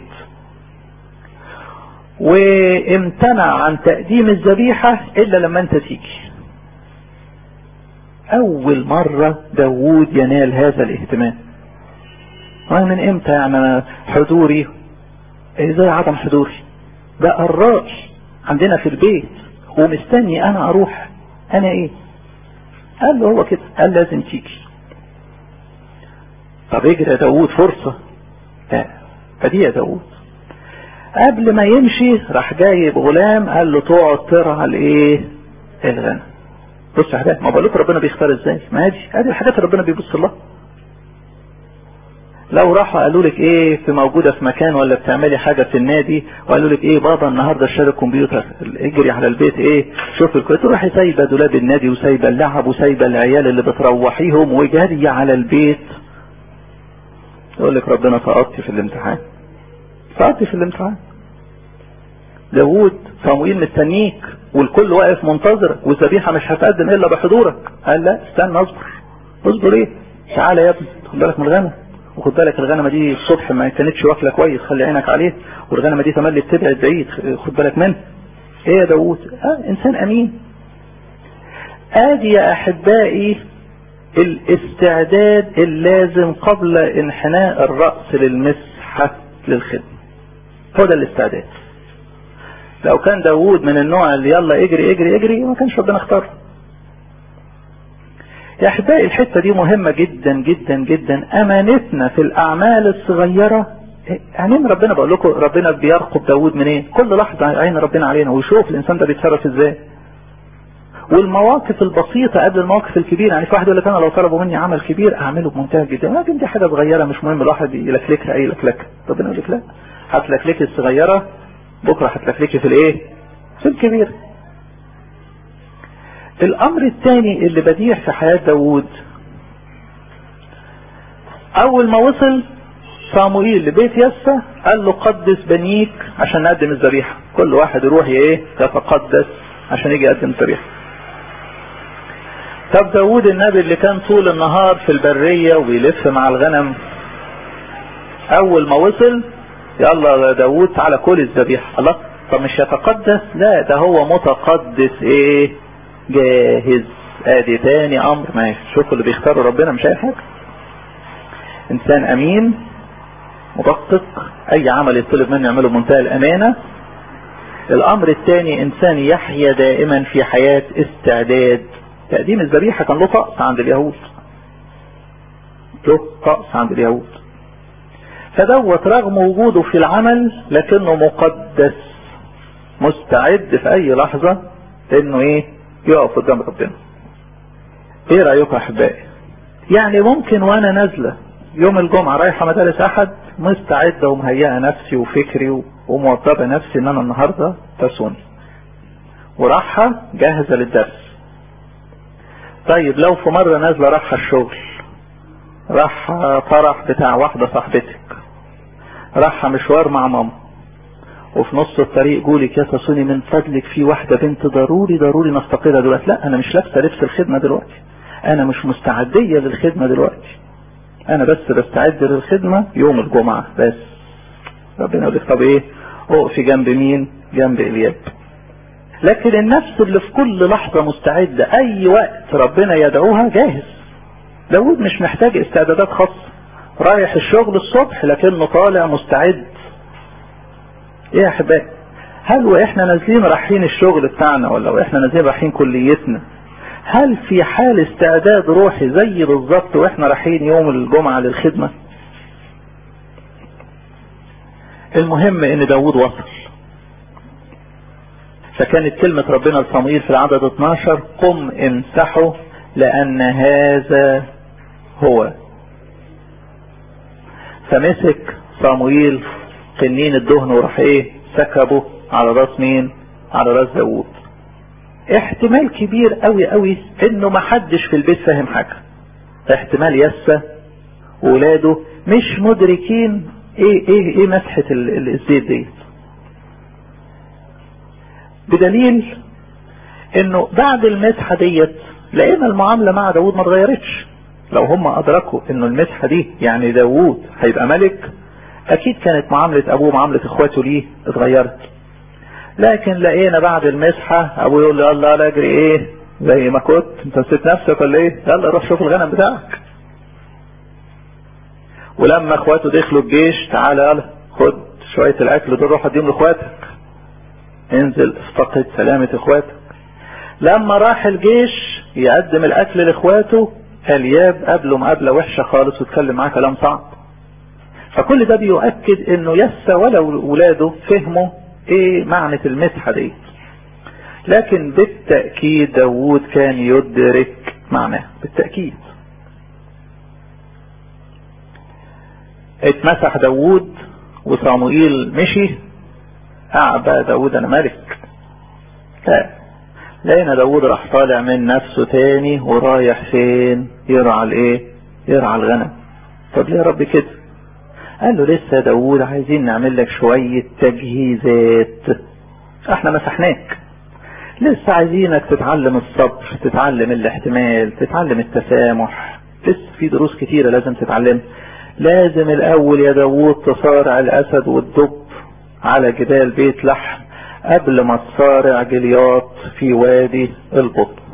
وامتنع عن تقديم الذبيحة الا لما انت تيجي اول مرة داوود ينال هذا الاهتمام من امتى يعني حضوري ازاي عدم حضوري بقى الرائي عندنا في البيت ومستني انا اروح انا ايه قال له هو كده قال لازم تيجي طب اجري يا داوود فرصة لا فدي يا داوود قبل ما يمشي راح جايب غلام قال له تقعد ترعى الايه الغنم بص يا حبايبي ما بقول لكم ربنا بيختار ازاي ما ادي ادي الحاجات اللي ربنا بيبص لها لو راحوا قالوا لك ايه في موجودة في مكان ولا بتعملي حاجة في النادي وقالوا لك ايه بابا النهاردة اشتري الكمبيوتر اجري على البيت ايه شوف الكمبيوتر تروحي سايبة دولاب النادي وسايبة اللعب وسايبة العيال اللي بتروحيهم وجارية على البيت يقول لك ربنا سقطتي في الامتحان سقطت في الامتحان داوود صموئيل مستنيك والكل واقف منتظرك والذبيحه مش هتقدم الا بحضورك قال لا استنى اصبر اصبر ايه تعالى يا ابني خد بالك من الغنم وخد بالك الغنمه دي الصبح ما كانتش واكله كويس خلي عينك عليه والغنمه دي تملي بتبعد بعيد خد بالك منها ايه يا داوود اه انسان امين ادي يا احبائي الاستعداد اللازم قبل انحناء الرأس للمسحة للخدمة هو ده الاستعداد لو كان داوود من النوع اللي يلا اجري اجري اجري ما كانش ربنا اختاره يا احبائي الحته دي مهمه جدا جدا جدا امانتنا في الاعمال الصغيره يعني ربنا بقول لكم ربنا بيرقب داوود منين إيه؟ كل لحظه عين ربنا علينا ويشوف الانسان ده بيتصرف ازاي والمواقف البسيطه قبل المواقف الكبيره يعني في واحد يقول لك انا لو طلبوا مني عمل كبير اعمله بمنتهى الجديه لكن دي حاجه صغيره مش مهم الواحد يلكلكها اي لكلكه ربنا يقول لك لا هتلكلكي الصغيره بكره هتلكلكي في الايه؟ في الكبير الامر الثاني اللي بديع في حياة داوود اول ما وصل صاموئيل لبيت يسا قال له قدس بنيك عشان نقدم الذبيحة كل واحد يروح ايه يتقدس عشان يجي يقدم الذبيحة طب داوود النبي اللي كان طول النهار في البرية وبيلف مع الغنم اول ما وصل يلا يا داوود تعالى كل الذبيحة الله طب مش يتقدس لا ده هو متقدس ايه جاهز ادي تاني امر ماشي شوفوا اللي بيختاروا ربنا مش اي حاجة انسان امين مدقق اي عمل يطلب منه يعمله بمنتهى الامانة الامر الثاني انسان يحيا دائما في حياة استعداد تقديم الذبيحة كان له طقس عند اليهود له طقس عند اليهود فدوت رغم وجوده في العمل لكنه مقدس مستعد في اي لحظة انه ايه يقف قدام ربنا ايه رأيكم يا احبائي يعني ممكن وانا نازلة يوم الجمعة رايحة مدارس احد مستعدة ومهيئة نفسي وفكري وموضبة نفسي ان انا النهاردة تسوني وراحة جاهزة للدرس طيب لو في مرة نازلة راحة الشغل راح فرح بتاع واحدة صاحبتك راح مشوار مع ماما وفي نص الطريق قولك يا تسوني من فضلك في واحدة بنت ضروري ضروري نفتقدها دلوقتي لا انا مش لابسة لبس الخدمة دلوقتي انا مش مستعدية للخدمة دلوقتي انا بس بستعد للخدمة يوم الجمعة بس ربنا يقول لك طب ايه اقفي جنب مين جنب الياب لكن النفس اللي في كل لحظة مستعدة اي وقت ربنا يدعوها جاهز داود مش محتاج استعدادات خاصة رايح الشغل الصبح لكنه طالع مستعد ايه يا احبائي هل واحنا نازلين رايحين الشغل بتاعنا ولا واحنا نازلين رايحين كليتنا هل في حال استعداد روحي زي بالظبط واحنا رايحين يوم الجمعة للخدمة المهم ان داود وصل فكانت كلمة ربنا لصموئيل في العدد 12 قم امسحه لان هذا هو فمسك صموئيل قنين الدهن وراح ايه سكبه على راس مين على راس داوود احتمال كبير قوي قوي انه ما حدش في البيت فاهم حاجة احتمال يسا وولاده مش مدركين ايه ايه ايه مسحة الزيت دي بدليل انه بعد المسحة ديت لقينا المعاملة مع داوود ما اتغيرتش لو هم ادركوا انه المسحة دي يعني داوود هيبقى ملك اكيد كانت معاملة ابوه معاملة اخواته ليه اتغيرت لكن لقينا بعد المسحة ابوه يقول له يلا لا اجري ايه زي ما كنت انت نسيت نفسك ولا ايه يلا روح شوف الغنم بتاعك ولما اخواته دخلوا الجيش تعالى يلا خد شوية الاكل دول روح اديهم لاخواتك انزل افتقد سلامة اخواتك لما راح الجيش يقدم الاكل لاخواته الياب قابله مقابلة وحشة خالص واتكلم معاه كلام صعب فكل ده بيؤكد انه يسا ولا ولاده فهموا ايه معنى المسحة دي لكن بالتأكيد داوود كان يدرك معناه بالتأكيد اتمسح داوود وصاموئيل مشي اعبى داوود انا ملك لا لقينا داوود راح طالع من نفسه تاني ورايح فين يرعى الايه يرعى الغنم طب ليه يا رب كده قال له لسه يا داوود عايزين نعمل لك شوية تجهيزات احنا مسحناك لسه عايزينك تتعلم الصبر تتعلم الاحتمال تتعلم التسامح لسه في دروس كتيرة لازم تتعلم لازم الاول يا داوود تصارع الاسد والدب على جبال بيت لحم قبل ما تصارع جلياط في وادي البطن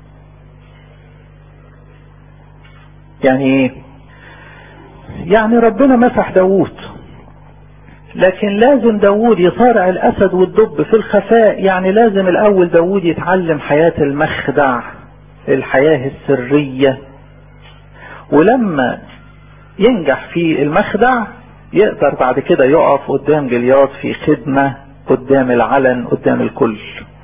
يعني ايه يعني ربنا مسح داوود لكن لازم داوود يصارع الاسد والدب في الخفاء يعني لازم الاول داوود يتعلم حياة المخدع الحياة السرية ولما ينجح في المخدع يقدر بعد كده يقف قدام جلياط في خدمة قدام العلن قدام الكل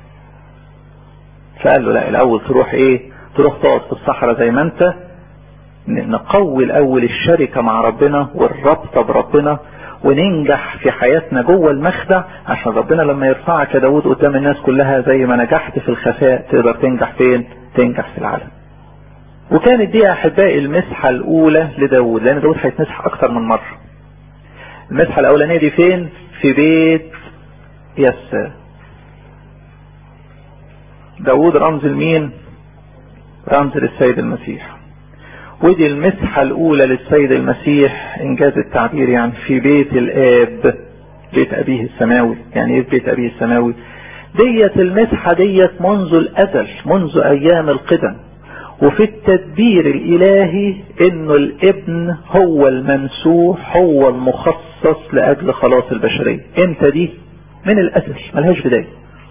فقال له لا الاول تروح ايه تروح تقعد في الصحراء زي ما انت نقوي الاول الشركة مع ربنا والربطة بربنا وننجح في حياتنا جوه المخدع عشان ربنا لما يرفعك يا داود قدام الناس كلها زي ما نجحت في الخفاء تقدر تنجح فين تنجح في العالم وكانت دي احبائي المسحة الاولى لداود لان داود هيتمسح اكتر من مرة المسحة الاولانية دي فين في بيت يس داود رمز المين رمز للسيد المسيح ودي المسحة الاولى للسيد المسيح انجاز التعبير يعني في بيت الاب بيت ابيه السماوي يعني ايه بيت ابيه السماوي ديت المسحة ديت منذ الازل منذ ايام القدم وفي التدبير الالهي انه الابن هو الممسوح هو المخصص لاجل خلاص البشرية امتى دي من الازل ملهاش بداية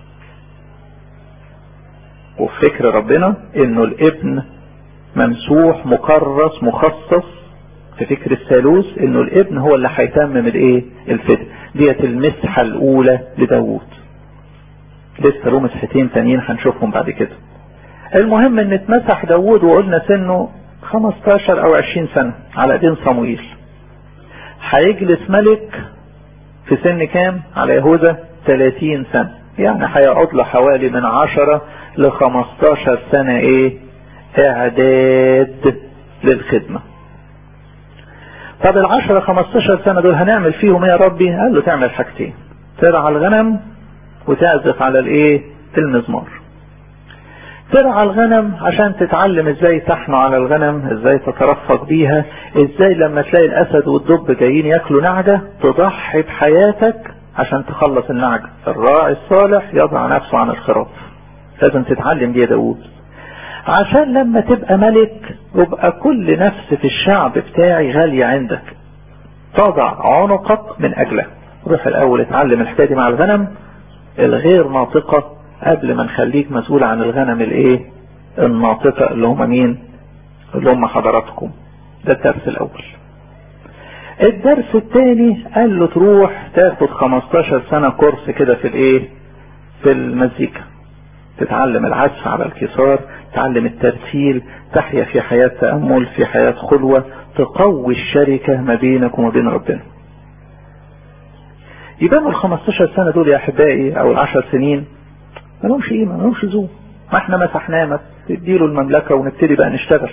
وفي فكر ربنا انه الابن ممسوح مكرس مخصص في فكر الثالوث انه الابن هو اللي هيتمم الايه الفداء ديت المسحة الاولى لداوود لسه له مسحتين تانيين هنشوفهم بعد كده المهم ان اتمسح داوود وقلنا سنه 15 او 20 سنة على ايدين صموئيل هيجلس ملك في سن كام على يهوذا 30 سنة يعني هيقعد له حوالي من 10 ل 15 سنة ايه اعداد للخدمة طب العشرة 15 سنة دول هنعمل فيهم ايه يا ربي قال له تعمل حاجتين ترعى الغنم وتعزف على الايه المزمار ترعى الغنم عشان تتعلم ازاي تحنى على الغنم ازاي تترفق بيها ازاي لما تلاقي الاسد والدب جايين ياكلوا نعجة تضحي بحياتك عشان تخلص النعجة الراعي الصالح يضع نفسه عن الخراف لازم تتعلم دي يا داود عشان لما تبقى ملك يبقى كل نفس في الشعب بتاعي غالية عندك تضع عنقك من اجله روح الاول اتعلم الحكاية دي مع الغنم الغير ناطقة قبل ما نخليك مسؤول عن الغنم الايه الناطقة اللي هم مين اللي هم حضراتكم ده الدرس الاول الدرس الثاني قال له تروح تاخد 15 سنة كورس كده في الايه في المزيكا تتعلم العزف على الكسار تتعلم الترتيل تحيا في حياة تأمل في حياة خلوة تقوي الشركة ما بينك وما بين ربنا يبقى ال 15 سنة دول يا احبائي او العشر سنين ما لهمش قيمة ما لهمش زوم ما احنا مسحناه ما تديله المملكة ونبتدي بقى نشتغل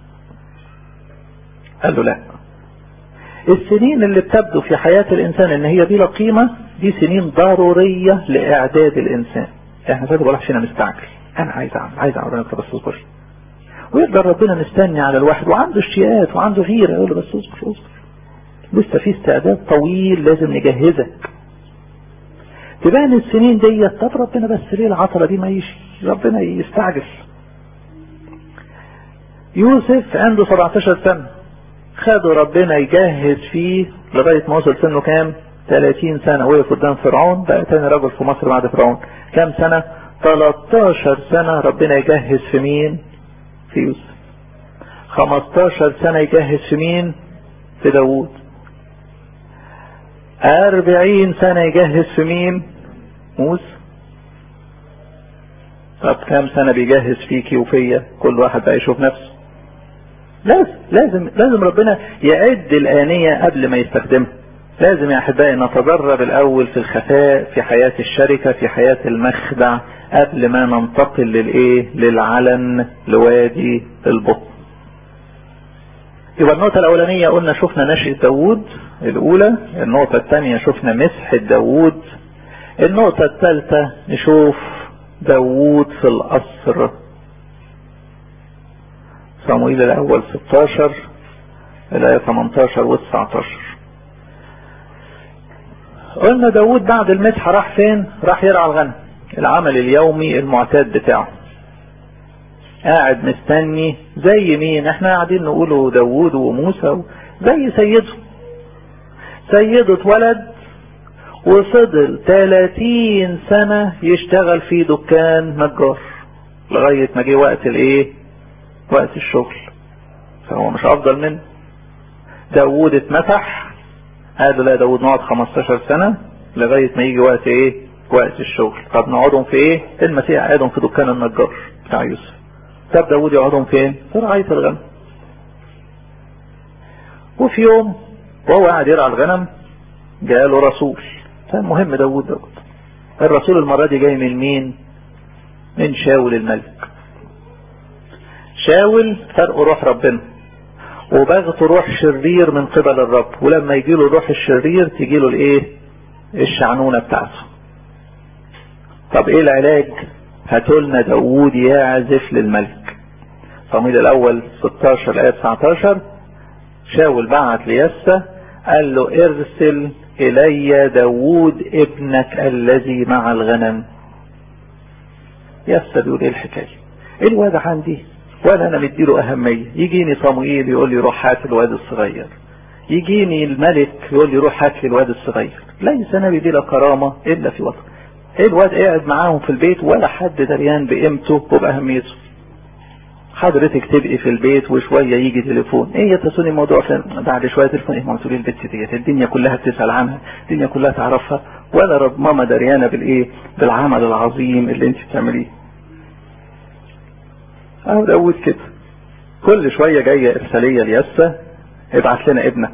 قال له لا السنين اللي بتبدو في حياة الانسان ان هي بلا قيمة دي سنين ضرورية لاعداد الانسان احنا زي بقول فينا مستعجل انا عايز اعمل عايز اعمل انت بس اصبر ويقدر ربنا مستني على الواحد وعنده اشتياقات وعنده غيرة يقول له بس اصبر اصبر لسه في استعداد طويل لازم نجهزك تبان السنين ديت طب ربنا بس ليه العطرة دي ما يشي ربنا يستعجل يوسف عنده 17 سنة خدوا ربنا يجهز فيه لغاية ما وصل سنه كام 30 سنة وقف قدام فرعون بقى تاني رجل في مصر بعد فرعون كام سنة 13 سنة ربنا يجهز في مين في يوسف 15 سنة يجهز في مين في داوود أربعين سنة يجهز في مين موسى طب كام سنة بيجهز فيكي وفيا كل واحد بقى يشوف نفسه لازم لازم لازم ربنا يعد الآنية قبل ما يستخدمها لازم يا أحبائي نتدرب الأول في الخفاء في حياة الشركة في حياة المخدع قبل ما ننتقل للإيه للعلن لوادي البطن يبقى النقطة الأولانية قلنا شفنا نشأة داوود الاولى النقطة الثانية شفنا مسح داوود النقطة الثالثة نشوف داوود في القصر صمويل الاول 16 الايه 18 و 19 قلنا داوود بعد المسح راح فين راح يرعى الغنم العمل اليومي المعتاد بتاعه قاعد مستني زي مين احنا قاعدين نقوله داوود وموسى زي سيده سيده اتولد وفضل 30 سنة يشتغل في دكان نجار لغاية ما جه وقت الايه وقت الشغل فهو مش افضل منه داوود اتمسح قالوا لا داوود نقعد 15 سنة لغاية ما يجي وقت ايه وقت الشغل طب نقعدهم في ايه المسيح قعدهم في دكان النجار بتاع يوسف طب داوود يقعدهم فين في رعاية الغنم وفي يوم وهو قاعد يرعى الغنم جاله رسول كان مهم داوود دوت الرسول المرة دي جاي من مين من شاول الملك شاول فرق روح ربنا وبغت روح شرير من قبل الرب ولما يجي له الروح الشرير تجي له الايه الشعنونة بتاعته طب ايه العلاج هاتولنا داوود يعزف للملك صميل الاول 16 الايه 19 شاول بعت ليسى قال له ارسل الي داوود ابنك الذي مع الغنم يسى بيقول ايه الحكايه الواد عندي ولا انا مديله اهميه يجيني صموئيل يقول لي روح هات الواد الصغير يجيني الملك يقول لي روح هات لي الواد الصغير ليس نبي بلا كرامه الا في وطن الواد قاعد معاهم في البيت ولا حد دريان بقيمته وباهميته حضرتك تبقي في البيت وشوية يجي تليفون ايه يا تسوني الموضوع فين بعد شوية تليفون ايه ما تقولي البت ديت الدنيا كلها بتسأل عنها الدنيا كلها تعرفها ولا رب ماما دريانة بالايه بالعمل العظيم اللي انت بتعمليه اهو داود كده كل شوية جاية ارسالية ليسة ابعت لنا ابنك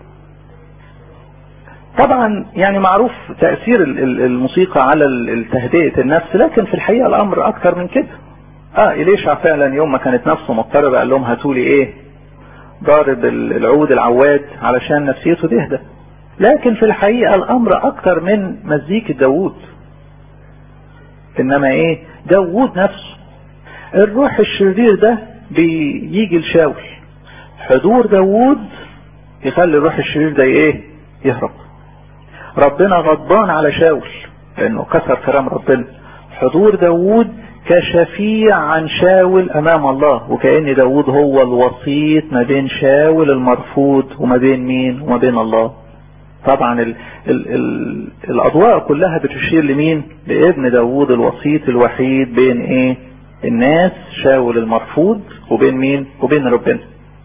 طبعا يعني معروف تأثير الموسيقى على التهدئة النفس لكن في الحقيقة الامر اكتر من كده اه إليشع فعلا يوم ما كانت نفسه مضطربة قال لهم هاتوا لي ايه ضارب العود العواد علشان نفسيته تهدى لكن في الحقيقة الامر اكتر من مزيكة داوود انما ايه داوود نفسه الروح الشرير ده بيجي لشاول حضور داوود يخلي الروح الشرير ده ايه يهرب ربنا غضبان على شاول لانه كسر كلام ربنا حضور داوود كشفيع عن شاول امام الله وكأن داود هو الوسيط ما بين شاول المرفوض وما بين مين وما بين الله طبعا ال ال ال الاضواء كلها بتشير لمين لابن داود الوسيط الوحيد بين ايه الناس شاول المرفوض وبين مين وبين ربنا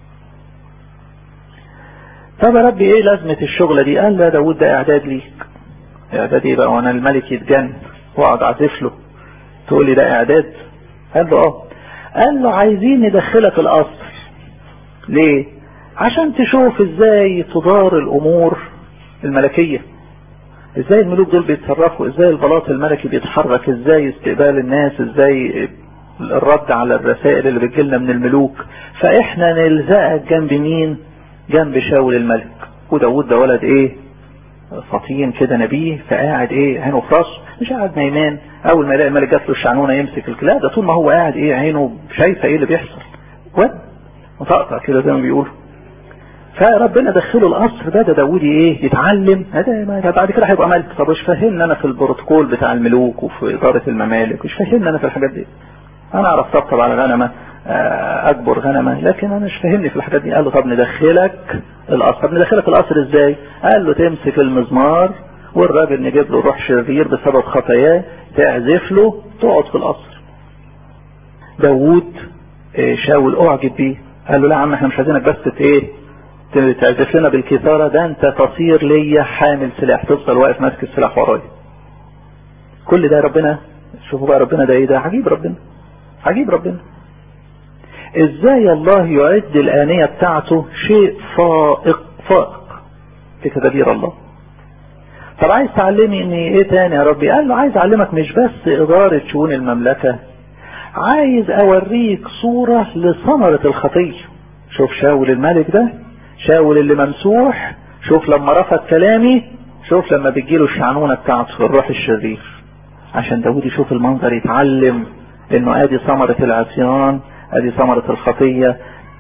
طب يا ربي ايه لازمة الشغلة دي قال لا داود ده اعداد ليك اعداد ايه بقى وانا الملك يتجن واقعد اعزف له تقول لي ده اعداد قال له اه قال له عايزين ندخلك القصر ليه عشان تشوف ازاي تدار الامور الملكية ازاي الملوك دول بيتصرفوا ازاي البلاط الملكي بيتحرك ازاي استقبال الناس ازاي الرد على الرسائل اللي بتجيلنا من الملوك فاحنا نلزقك جنب مين جنب شاول الملك وداود ده ولد ايه فطين كده نبيه فقاعد ايه عينه في راسه مش قاعد نايمان اول ما يلاقي الملك جات له الشعنونه يمسك الكلاب ده طول ما هو قاعد ايه عينه شايفه ايه اللي بيحصل واد مطقطع كده زي ما بيقولوا فربنا دخله القصر ده ده داودي ايه يتعلم ده بعد كده هيبقى ملك طب مش فاهمني انا في البروتوكول بتاع الملوك وفي اداره الممالك مش فاهمني انا في الحاجات دي انا اعرف طبطب على غنمه اكبر غنمه لكن انا مش فاهمني في الحاجات دي قال له طب ندخلك القصر طب ندخلك القصر ازاي قال له تمسك المزمار والراجل نجيب له روح شرير بسبب خطاياه تعزف له تقعد في القصر داوود شاول اعجب بيه قال له لا يا عم احنا مش عايزينك بس ايه تعزف لنا بالكثاره ده انت تصير ليا حامل سلاح تفضل واقف ماسك السلاح ورايا كل ده ربنا شوفوا بقى ربنا ده ايه ده عجيب ربنا عجيب ربنا ازاي الله يعد الآنية بتاعته شيء فائق فائق في تدبير الله طب عايز تعلمي ان ايه تاني يا ربي قال له عايز اعلمك مش بس ادارة شؤون المملكة عايز اوريك صورة لثمرة الخطية شوف شاول الملك ده شاول اللي ممسوح شوف لما رفض كلامي شوف لما بتجيله الشعنونة بتاعته الروح الشرير عشان داود يشوف المنظر يتعلم انه ادي ثمرة العصيان ادي ثمرة الخطية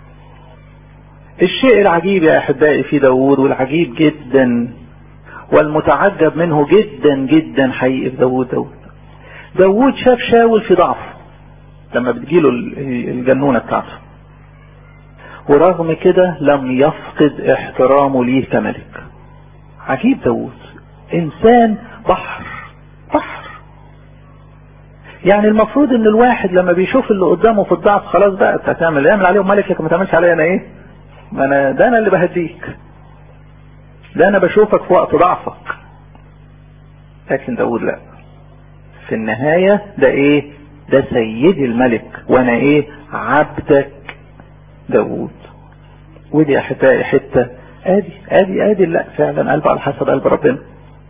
الشيء العجيب يا احبائي في داود والعجيب جدا والمتعجب منه جدا جدا حقيقي في داود داود داود شاف شاول في ضعفه لما بتجيله الجنونة بتاعته ورغم كده لم يفقد احترامه ليه كملك عجيب داود انسان بحر بحر يعني المفروض ان الواحد لما بيشوف اللي قدامه في الضعف خلاص بقى انت هتعمل اعمل عليهم ملك لكن ما تعملش عليا انا ايه ما انا ده انا اللي بهديك ده انا بشوفك في وقت ضعفك لكن داود لا في النهاية ده ايه ده سيدي الملك وانا ايه عبدك داود ودي احبائي حتة ادي ادي ادي لا فعلا قلبه على حسب قلب ربنا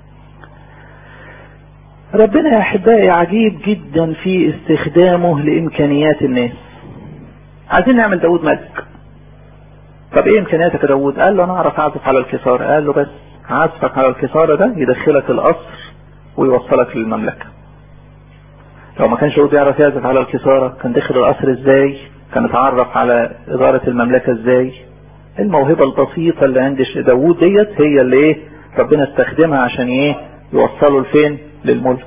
ربنا يا احبائي عجيب جدا في استخدامه لامكانيات الناس عايزين نعمل داود ملك طب ايه امكانياتك يا داود قال له انا اعرف اعزف على الكسار قال له بس عزفك على الكسارة ده يدخلك القصر ويوصلك للمملكة لو ما كانش داود يعرف يعزف على الكسارة كان دخل القصر ازاي كان اتعرف على ادارة المملكة ازاي الموهبة البسيطة اللي عند داود ديت هي اللي ايه ربنا استخدمها عشان ايه يوصله لفين للملك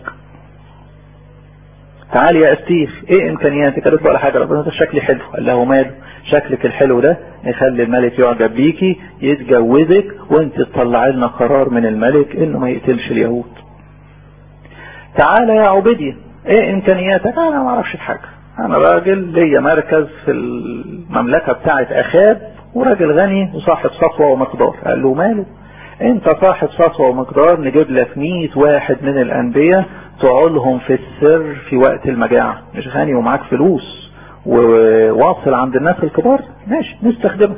تعالي يا استير ايه امكانياتك قالت ولا حاجة ربنا ده شكلي حلو قال له ماله شكلك الحلو ده يخلي الملك يعجب بيكي يتجوزك وانت تطلعي لنا قرار من الملك انه ما يقتلش اليهود تعالى يا عبيدية ايه امكانياتك انا ما اعرفش حاجة انا راجل ليا مركز في المملكة بتاعت اخاب وراجل غني وصاحب صفوة ومقدار قال له ماله انت صاحب صفوة ومقدار نجيب لك 100 واحد من الانبياء تعولهم في السر في وقت المجاعة مش غني ومعاك فلوس وواصل عند الناس الكبار ماشي نستخدمك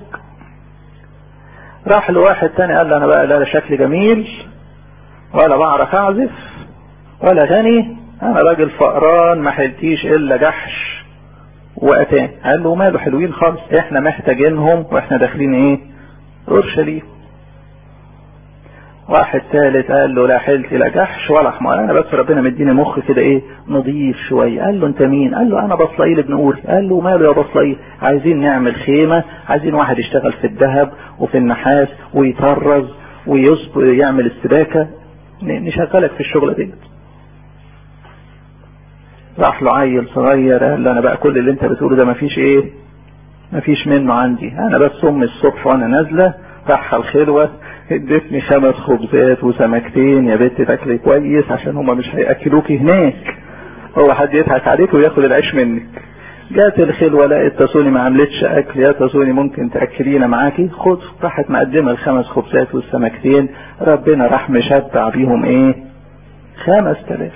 راح لواحد تاني قال له انا بقى لا شكلي جميل ولا بعرف اعزف ولا غني انا راجل فقران ما حلتيش الا جحش واتان قال له ماله حلوين خالص احنا محتاجينهم واحنا داخلين ايه اورشليم واحد ثالث قال له لا حلت لا جحش ولا حمار انا بس ربنا مديني مخ كده ايه نضيف شويه قال له انت مين قال له انا بصلائيل ابن اوري قال له ماله يا بصلائيل عايزين نعمل خيمه عايزين واحد يشتغل في الذهب وفي النحاس ويطرز ويصب يعمل السباكه نشغلك في الشغله دي راح له عيل صغير قال له انا بقى كل اللي انت بتقوله ده مفيش ايه مفيش منه عندي انا بس امي الصبح وانا نازله راح الخلوه ادتني خمس خبزات وسمكتين يا بنت تاكلي كويس عشان هما مش هياكلوكي هناك هو حد يضحك عليك وياخد العيش منك جات الخلوة لقيت تاسوني ما عملتش اكل يا تاسوني ممكن تاكلينا معاكي خد راحت مقدمة الخمس خبزات والسمكتين ربنا راح مشبع بيهم ايه خمس تلاف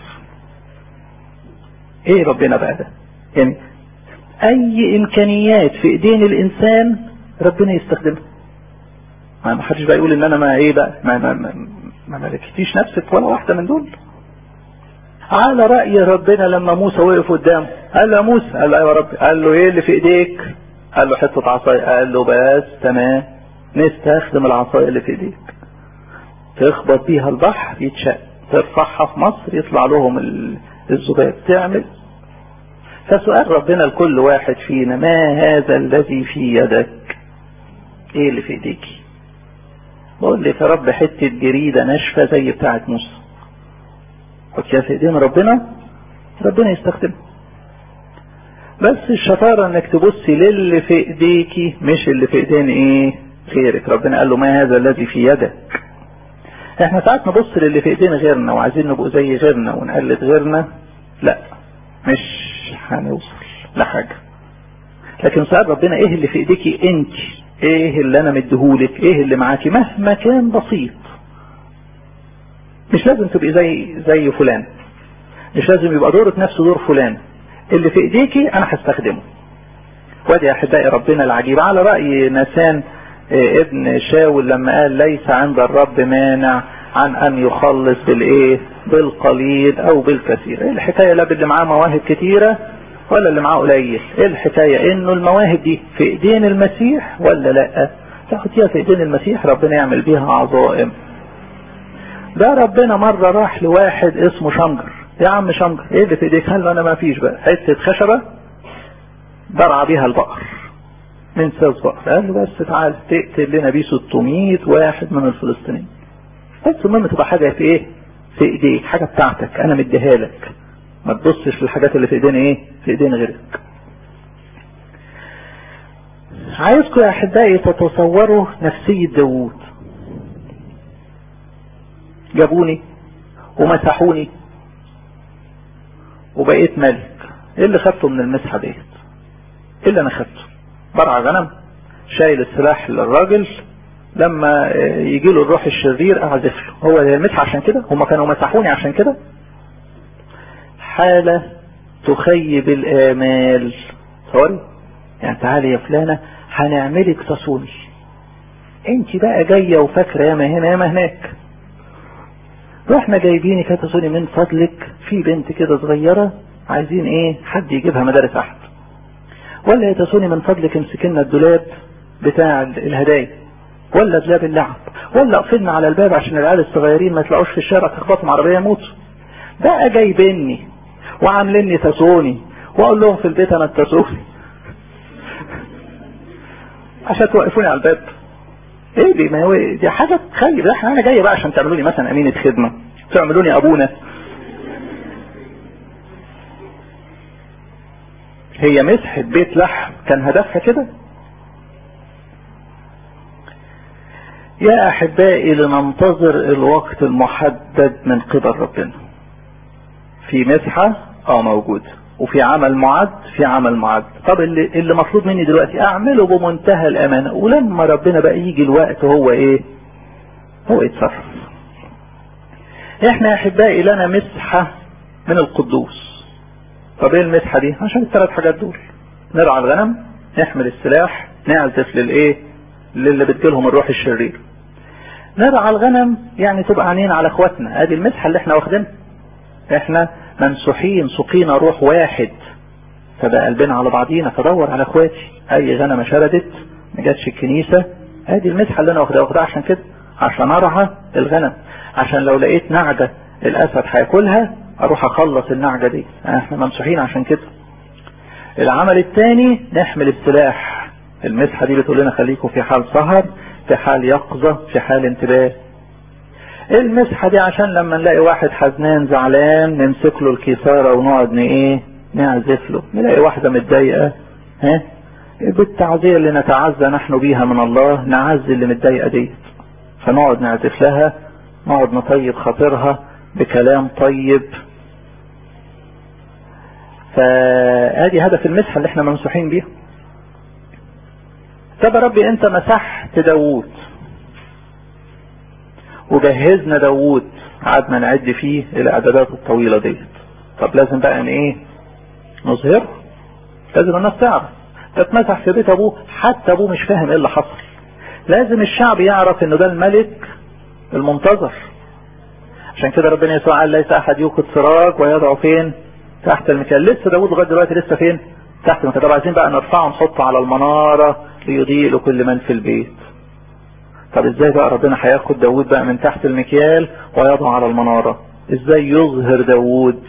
ايه ربنا بقى ده يعني اي امكانيات في ايدين الانسان ربنا يستخدمها ما حدش بقى يقول ان انا ما ايه بقى ما ما ما, ما ملكتيش نفسك ولا واحده من دول على رأي ربنا لما موسى وقف قدامه قال له يا موسى قال له ايوه يا رب قال له ايه اللي في ايديك قال له حته عصايه قال له بس تمام نستخدم العصايه اللي في ايديك تخبط بيها البحر يتشق ترفعها في مصر يطلع لهم الذباب تعمل فسؤال ربنا لكل واحد فينا ما هذا الذي في يدك ايه اللي في ايديكي بقول لك يا رب حتة جريدة ناشفة زي بتاعة موسى حطيها في ايدين ربنا ربنا يستخدمها بس الشطارة انك تبصي للي في ايديكي مش اللي في ايدين ايه غيرك ربنا قال له ما هذا الذي في يدك احنا ساعات نبص للي في ايدين غيرنا وعايزين نبقوا زي غيرنا ونقلد غيرنا لا مش هنوصل لحاجة لكن ساعات ربنا ايه اللي في ايديكي انت ايه اللي انا مديهولك ايه اللي معاكي مهما كان بسيط مش لازم تبقي زي زي فلان مش لازم يبقى دورك نفس دور فلان اللي في ايديكي انا هستخدمه وادي يا احبائي ربنا العجيب على رأي نسان ابن شاول لما قال ليس عند الرب مانع عن ان يخلص بالايه بالقليل او بالكثير ايه الحكايه لا باللي معاه مواهب كتيره ولا اللي معاه قليل ايه الحكايه انه المواهب دي في ايدين المسيح ولا لا تحطيها في ايدين المسيح ربنا يعمل بيها عظائم ده ربنا مرة راح لواحد اسمه شنجر يا عم شنجر ايه اللي في ايديك قال له انا ما فيش بقى حتة خشبة برع بيها البقر من ساس بقر قال له بس تعال تقتل لنا بيه 600 واحد من الفلسطينيين بس المهم تبقى حاجة في ايه في ايديك حاجة بتاعتك انا مديها لك ما تبصش للحاجات اللي في ايدين ايه في ايدين غيرك عايزكم يا احبائي تتصوروا نفسية داوود جابوني ومسحوني وبقيت ملك ايه اللي خدته من المسحة ديت ايه اللي انا خدته برع غنم شايل السلاح للراجل لما يجي له الروح الشرير اعزف له هو المسح عشان كده هم كانوا مسحوني عشان كده حالة تخيب الامال تصوري يعني تعالي يا فلانة هنعملك تصوني انت بقى جاية وفاكرة ياما هنا ياما هناك واحنا جايبينك تصوني من فضلك في بنت كده صغيرة عايزين ايه حد يجيبها مدارس احد ولا يتصوني من فضلك امسك لنا الدولاب بتاع الهدايا ولا دولاب اللعب ولا اقفلنا على الباب عشان العيال الصغيرين ما يطلعوش في الشارع تخبطهم عربيه يموتوا بقى جايبيني وعامليني تسوني واقول لهم في البيت انا التسوني عشان توقفوني على الباب ايه دي ما هو دي حاجه تخيل انا جاي بقى عشان تعملوا لي مثلا امينه خدمه تعملوني ابونا هي مسحة بيت لحم كان هدفها كده يا احبائي لننتظر الوقت المحدد من قبل ربنا في مسحة اه موجود وفي عمل معد في عمل معد طب اللي, اللي مطلوب مني دلوقتي اعمله بمنتهى الامانة ولما ربنا بقى يجي الوقت هو ايه هو يتصرف احنا يا احبائي لنا مسحة من القدوس طب ايه المسحة دي عشان الثلاث حاجات دول نرعى الغنم نحمل السلاح نعزف للايه للي بتجيلهم الروح الشرير نرعى الغنم يعني تبقى عينينا على اخواتنا ادي المسحة اللي احنا واخدينها احنا ممسوحين سقينا روح واحد فبقى قلبنا على بعضينا فدور على اخواتي اي غنمة شردت ما جاتش الكنيسة ادي المسحة اللي انا واخدها واخدها عشان كده عشان ارعى الغنم عشان لو لقيت نعجة الاسد هياكلها اروح اخلص النعجة دي احنا ممسوحين عشان كده العمل الثاني نحمل السلاح المسحة دي بتقول لنا خليكم في حال سهر في حال يقظة في حال انتباه المسحة دي عشان لما نلاقي واحد حزنان زعلان نمسك له الكسارة ونقعد ايه نعزف له نلاقي واحدة متضايقة ها بالتعزية اللي نتعزى نحن بيها من الله نعزي اللي متضايقة دي فنقعد نعزف لها نقعد نطيب خاطرها بكلام طيب فادي هدف المسحة اللي احنا ممسوحين بيها طب يا ربي انت مسحت داوود وجهزنا داوود قعدنا نعد فيه الاعدادات الطويلة ديت طب لازم بقى ان ايه نظهر لازم الناس تعرف تتمسح في بيت ابوه حتى ابوه مش فاهم ايه اللي حصل لازم الشعب يعرف انه ده الملك المنتظر عشان كده ربنا يسوع قال ليس احد يوقد سراج ويضعه فين تحت المكيال لسه داوود لغايه دلوقتي لسه فين تحت المكيال طب عايزين بقى نرفعه ونحطه على المناره ليضيء لكل من في البيت طب ازاي بقى ربنا هياخد داوود بقى من تحت المكيال ويضعه على المناره ازاي يظهر داوود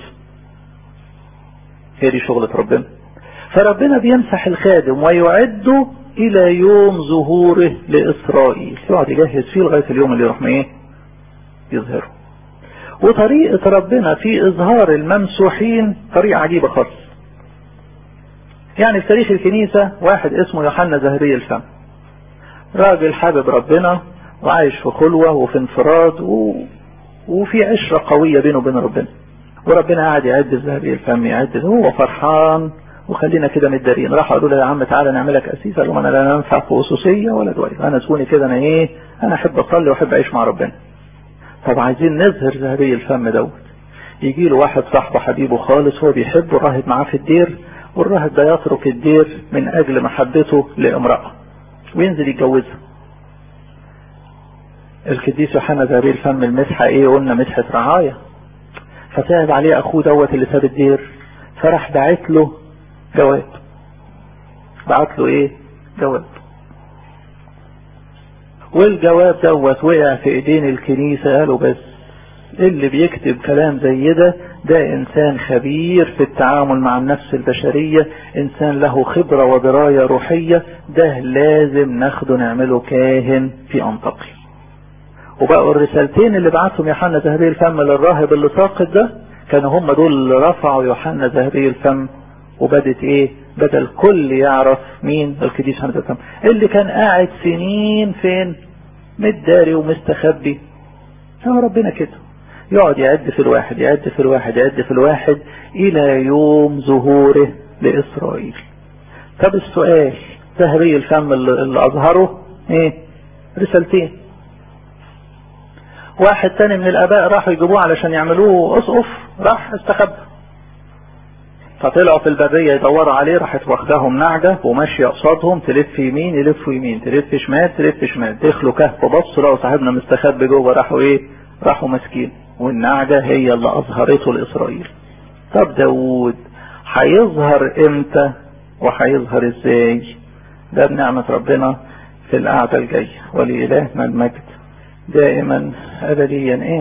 هي دي شغلة ربنا فربنا بيمسح الخادم ويعده الى يوم ظهوره لاسرائيل يقعد يجهز فيه لغايه اليوم اللي يروح ايه يظهره وطريقة ربنا في إظهار الممسوحين طريقة عجيبة خالص يعني في تاريخ الكنيسة واحد اسمه يوحنا زهري الفم راجل حابب ربنا وعايش في خلوة وفي انفراد و... وفي عشرة قوية بينه وبين ربنا وربنا قاعد يعد الزهري الفم يعد هو فرحان وخلينا كده متدارين راح قالوا له يا عم تعالى نعملك اسيس قال لهم انا لا انفع في خصوصيه ولا دواء انا سكوني كده انا ايه انا احب اصلي واحب اعيش مع ربنا طب عايزين نظهر ذهبي الفم دوت يجي له واحد صاحبه حبيبه خالص هو بيحبه راهب معاه في الدير والراهب ده يترك الدير من اجل محبته لامرأة وينزل يتجوزها القديس يوحنا ذهبي الفم المسحة ايه قلنا مسحة رعاية فتعب عليه اخوه دوت اللي ساب الدير فراح بعت له جواب بعت له ايه جواب والجواب دوت وقع في ايدين الكنيسة قالوا بس اللي بيكتب كلام زي ده ده انسان خبير في التعامل مع النفس البشرية انسان له خبرة ودراية روحية ده لازم ناخده نعمله كاهن في انطاكيا وبقوا الرسالتين اللي بعتهم يوحنا ذهبي الفم للراهب اللي ساقط ده كانوا هم دول اللي رفعوا يوحنا ذهبي الفم وبدت ايه بدا الكل يعرف مين القديس يوحنا ذهبي الفم اللي كان قاعد سنين فين متداري ومستخبي هو ربنا كده يقعد يعد في الواحد يعد في الواحد يعد في الواحد الى يوم ظهوره لاسرائيل طب السؤال ذهبي الفم اللي اظهره ايه رسالتين واحد تاني من الاباء راحوا يجيبوه علشان يعملوه اسقف راح استخبى فطلعوا في البرية يدوروا عليه راحت واخداهم نعجة وماشية قصادهم تلف يمين يلفوا يمين تلف شمال تلف شمال دخلوا كهف بصوا لقوا صاحبنا مستخبي جوه راحوا ايه راحوا ماسكين والنعجة هي اللي اظهرته لاسرائيل طب داوود هيظهر امتى وهيظهر ازاي ده بنعمة ربنا في القعدة الجاية ولإلهنا المجد دائما أبديا إيه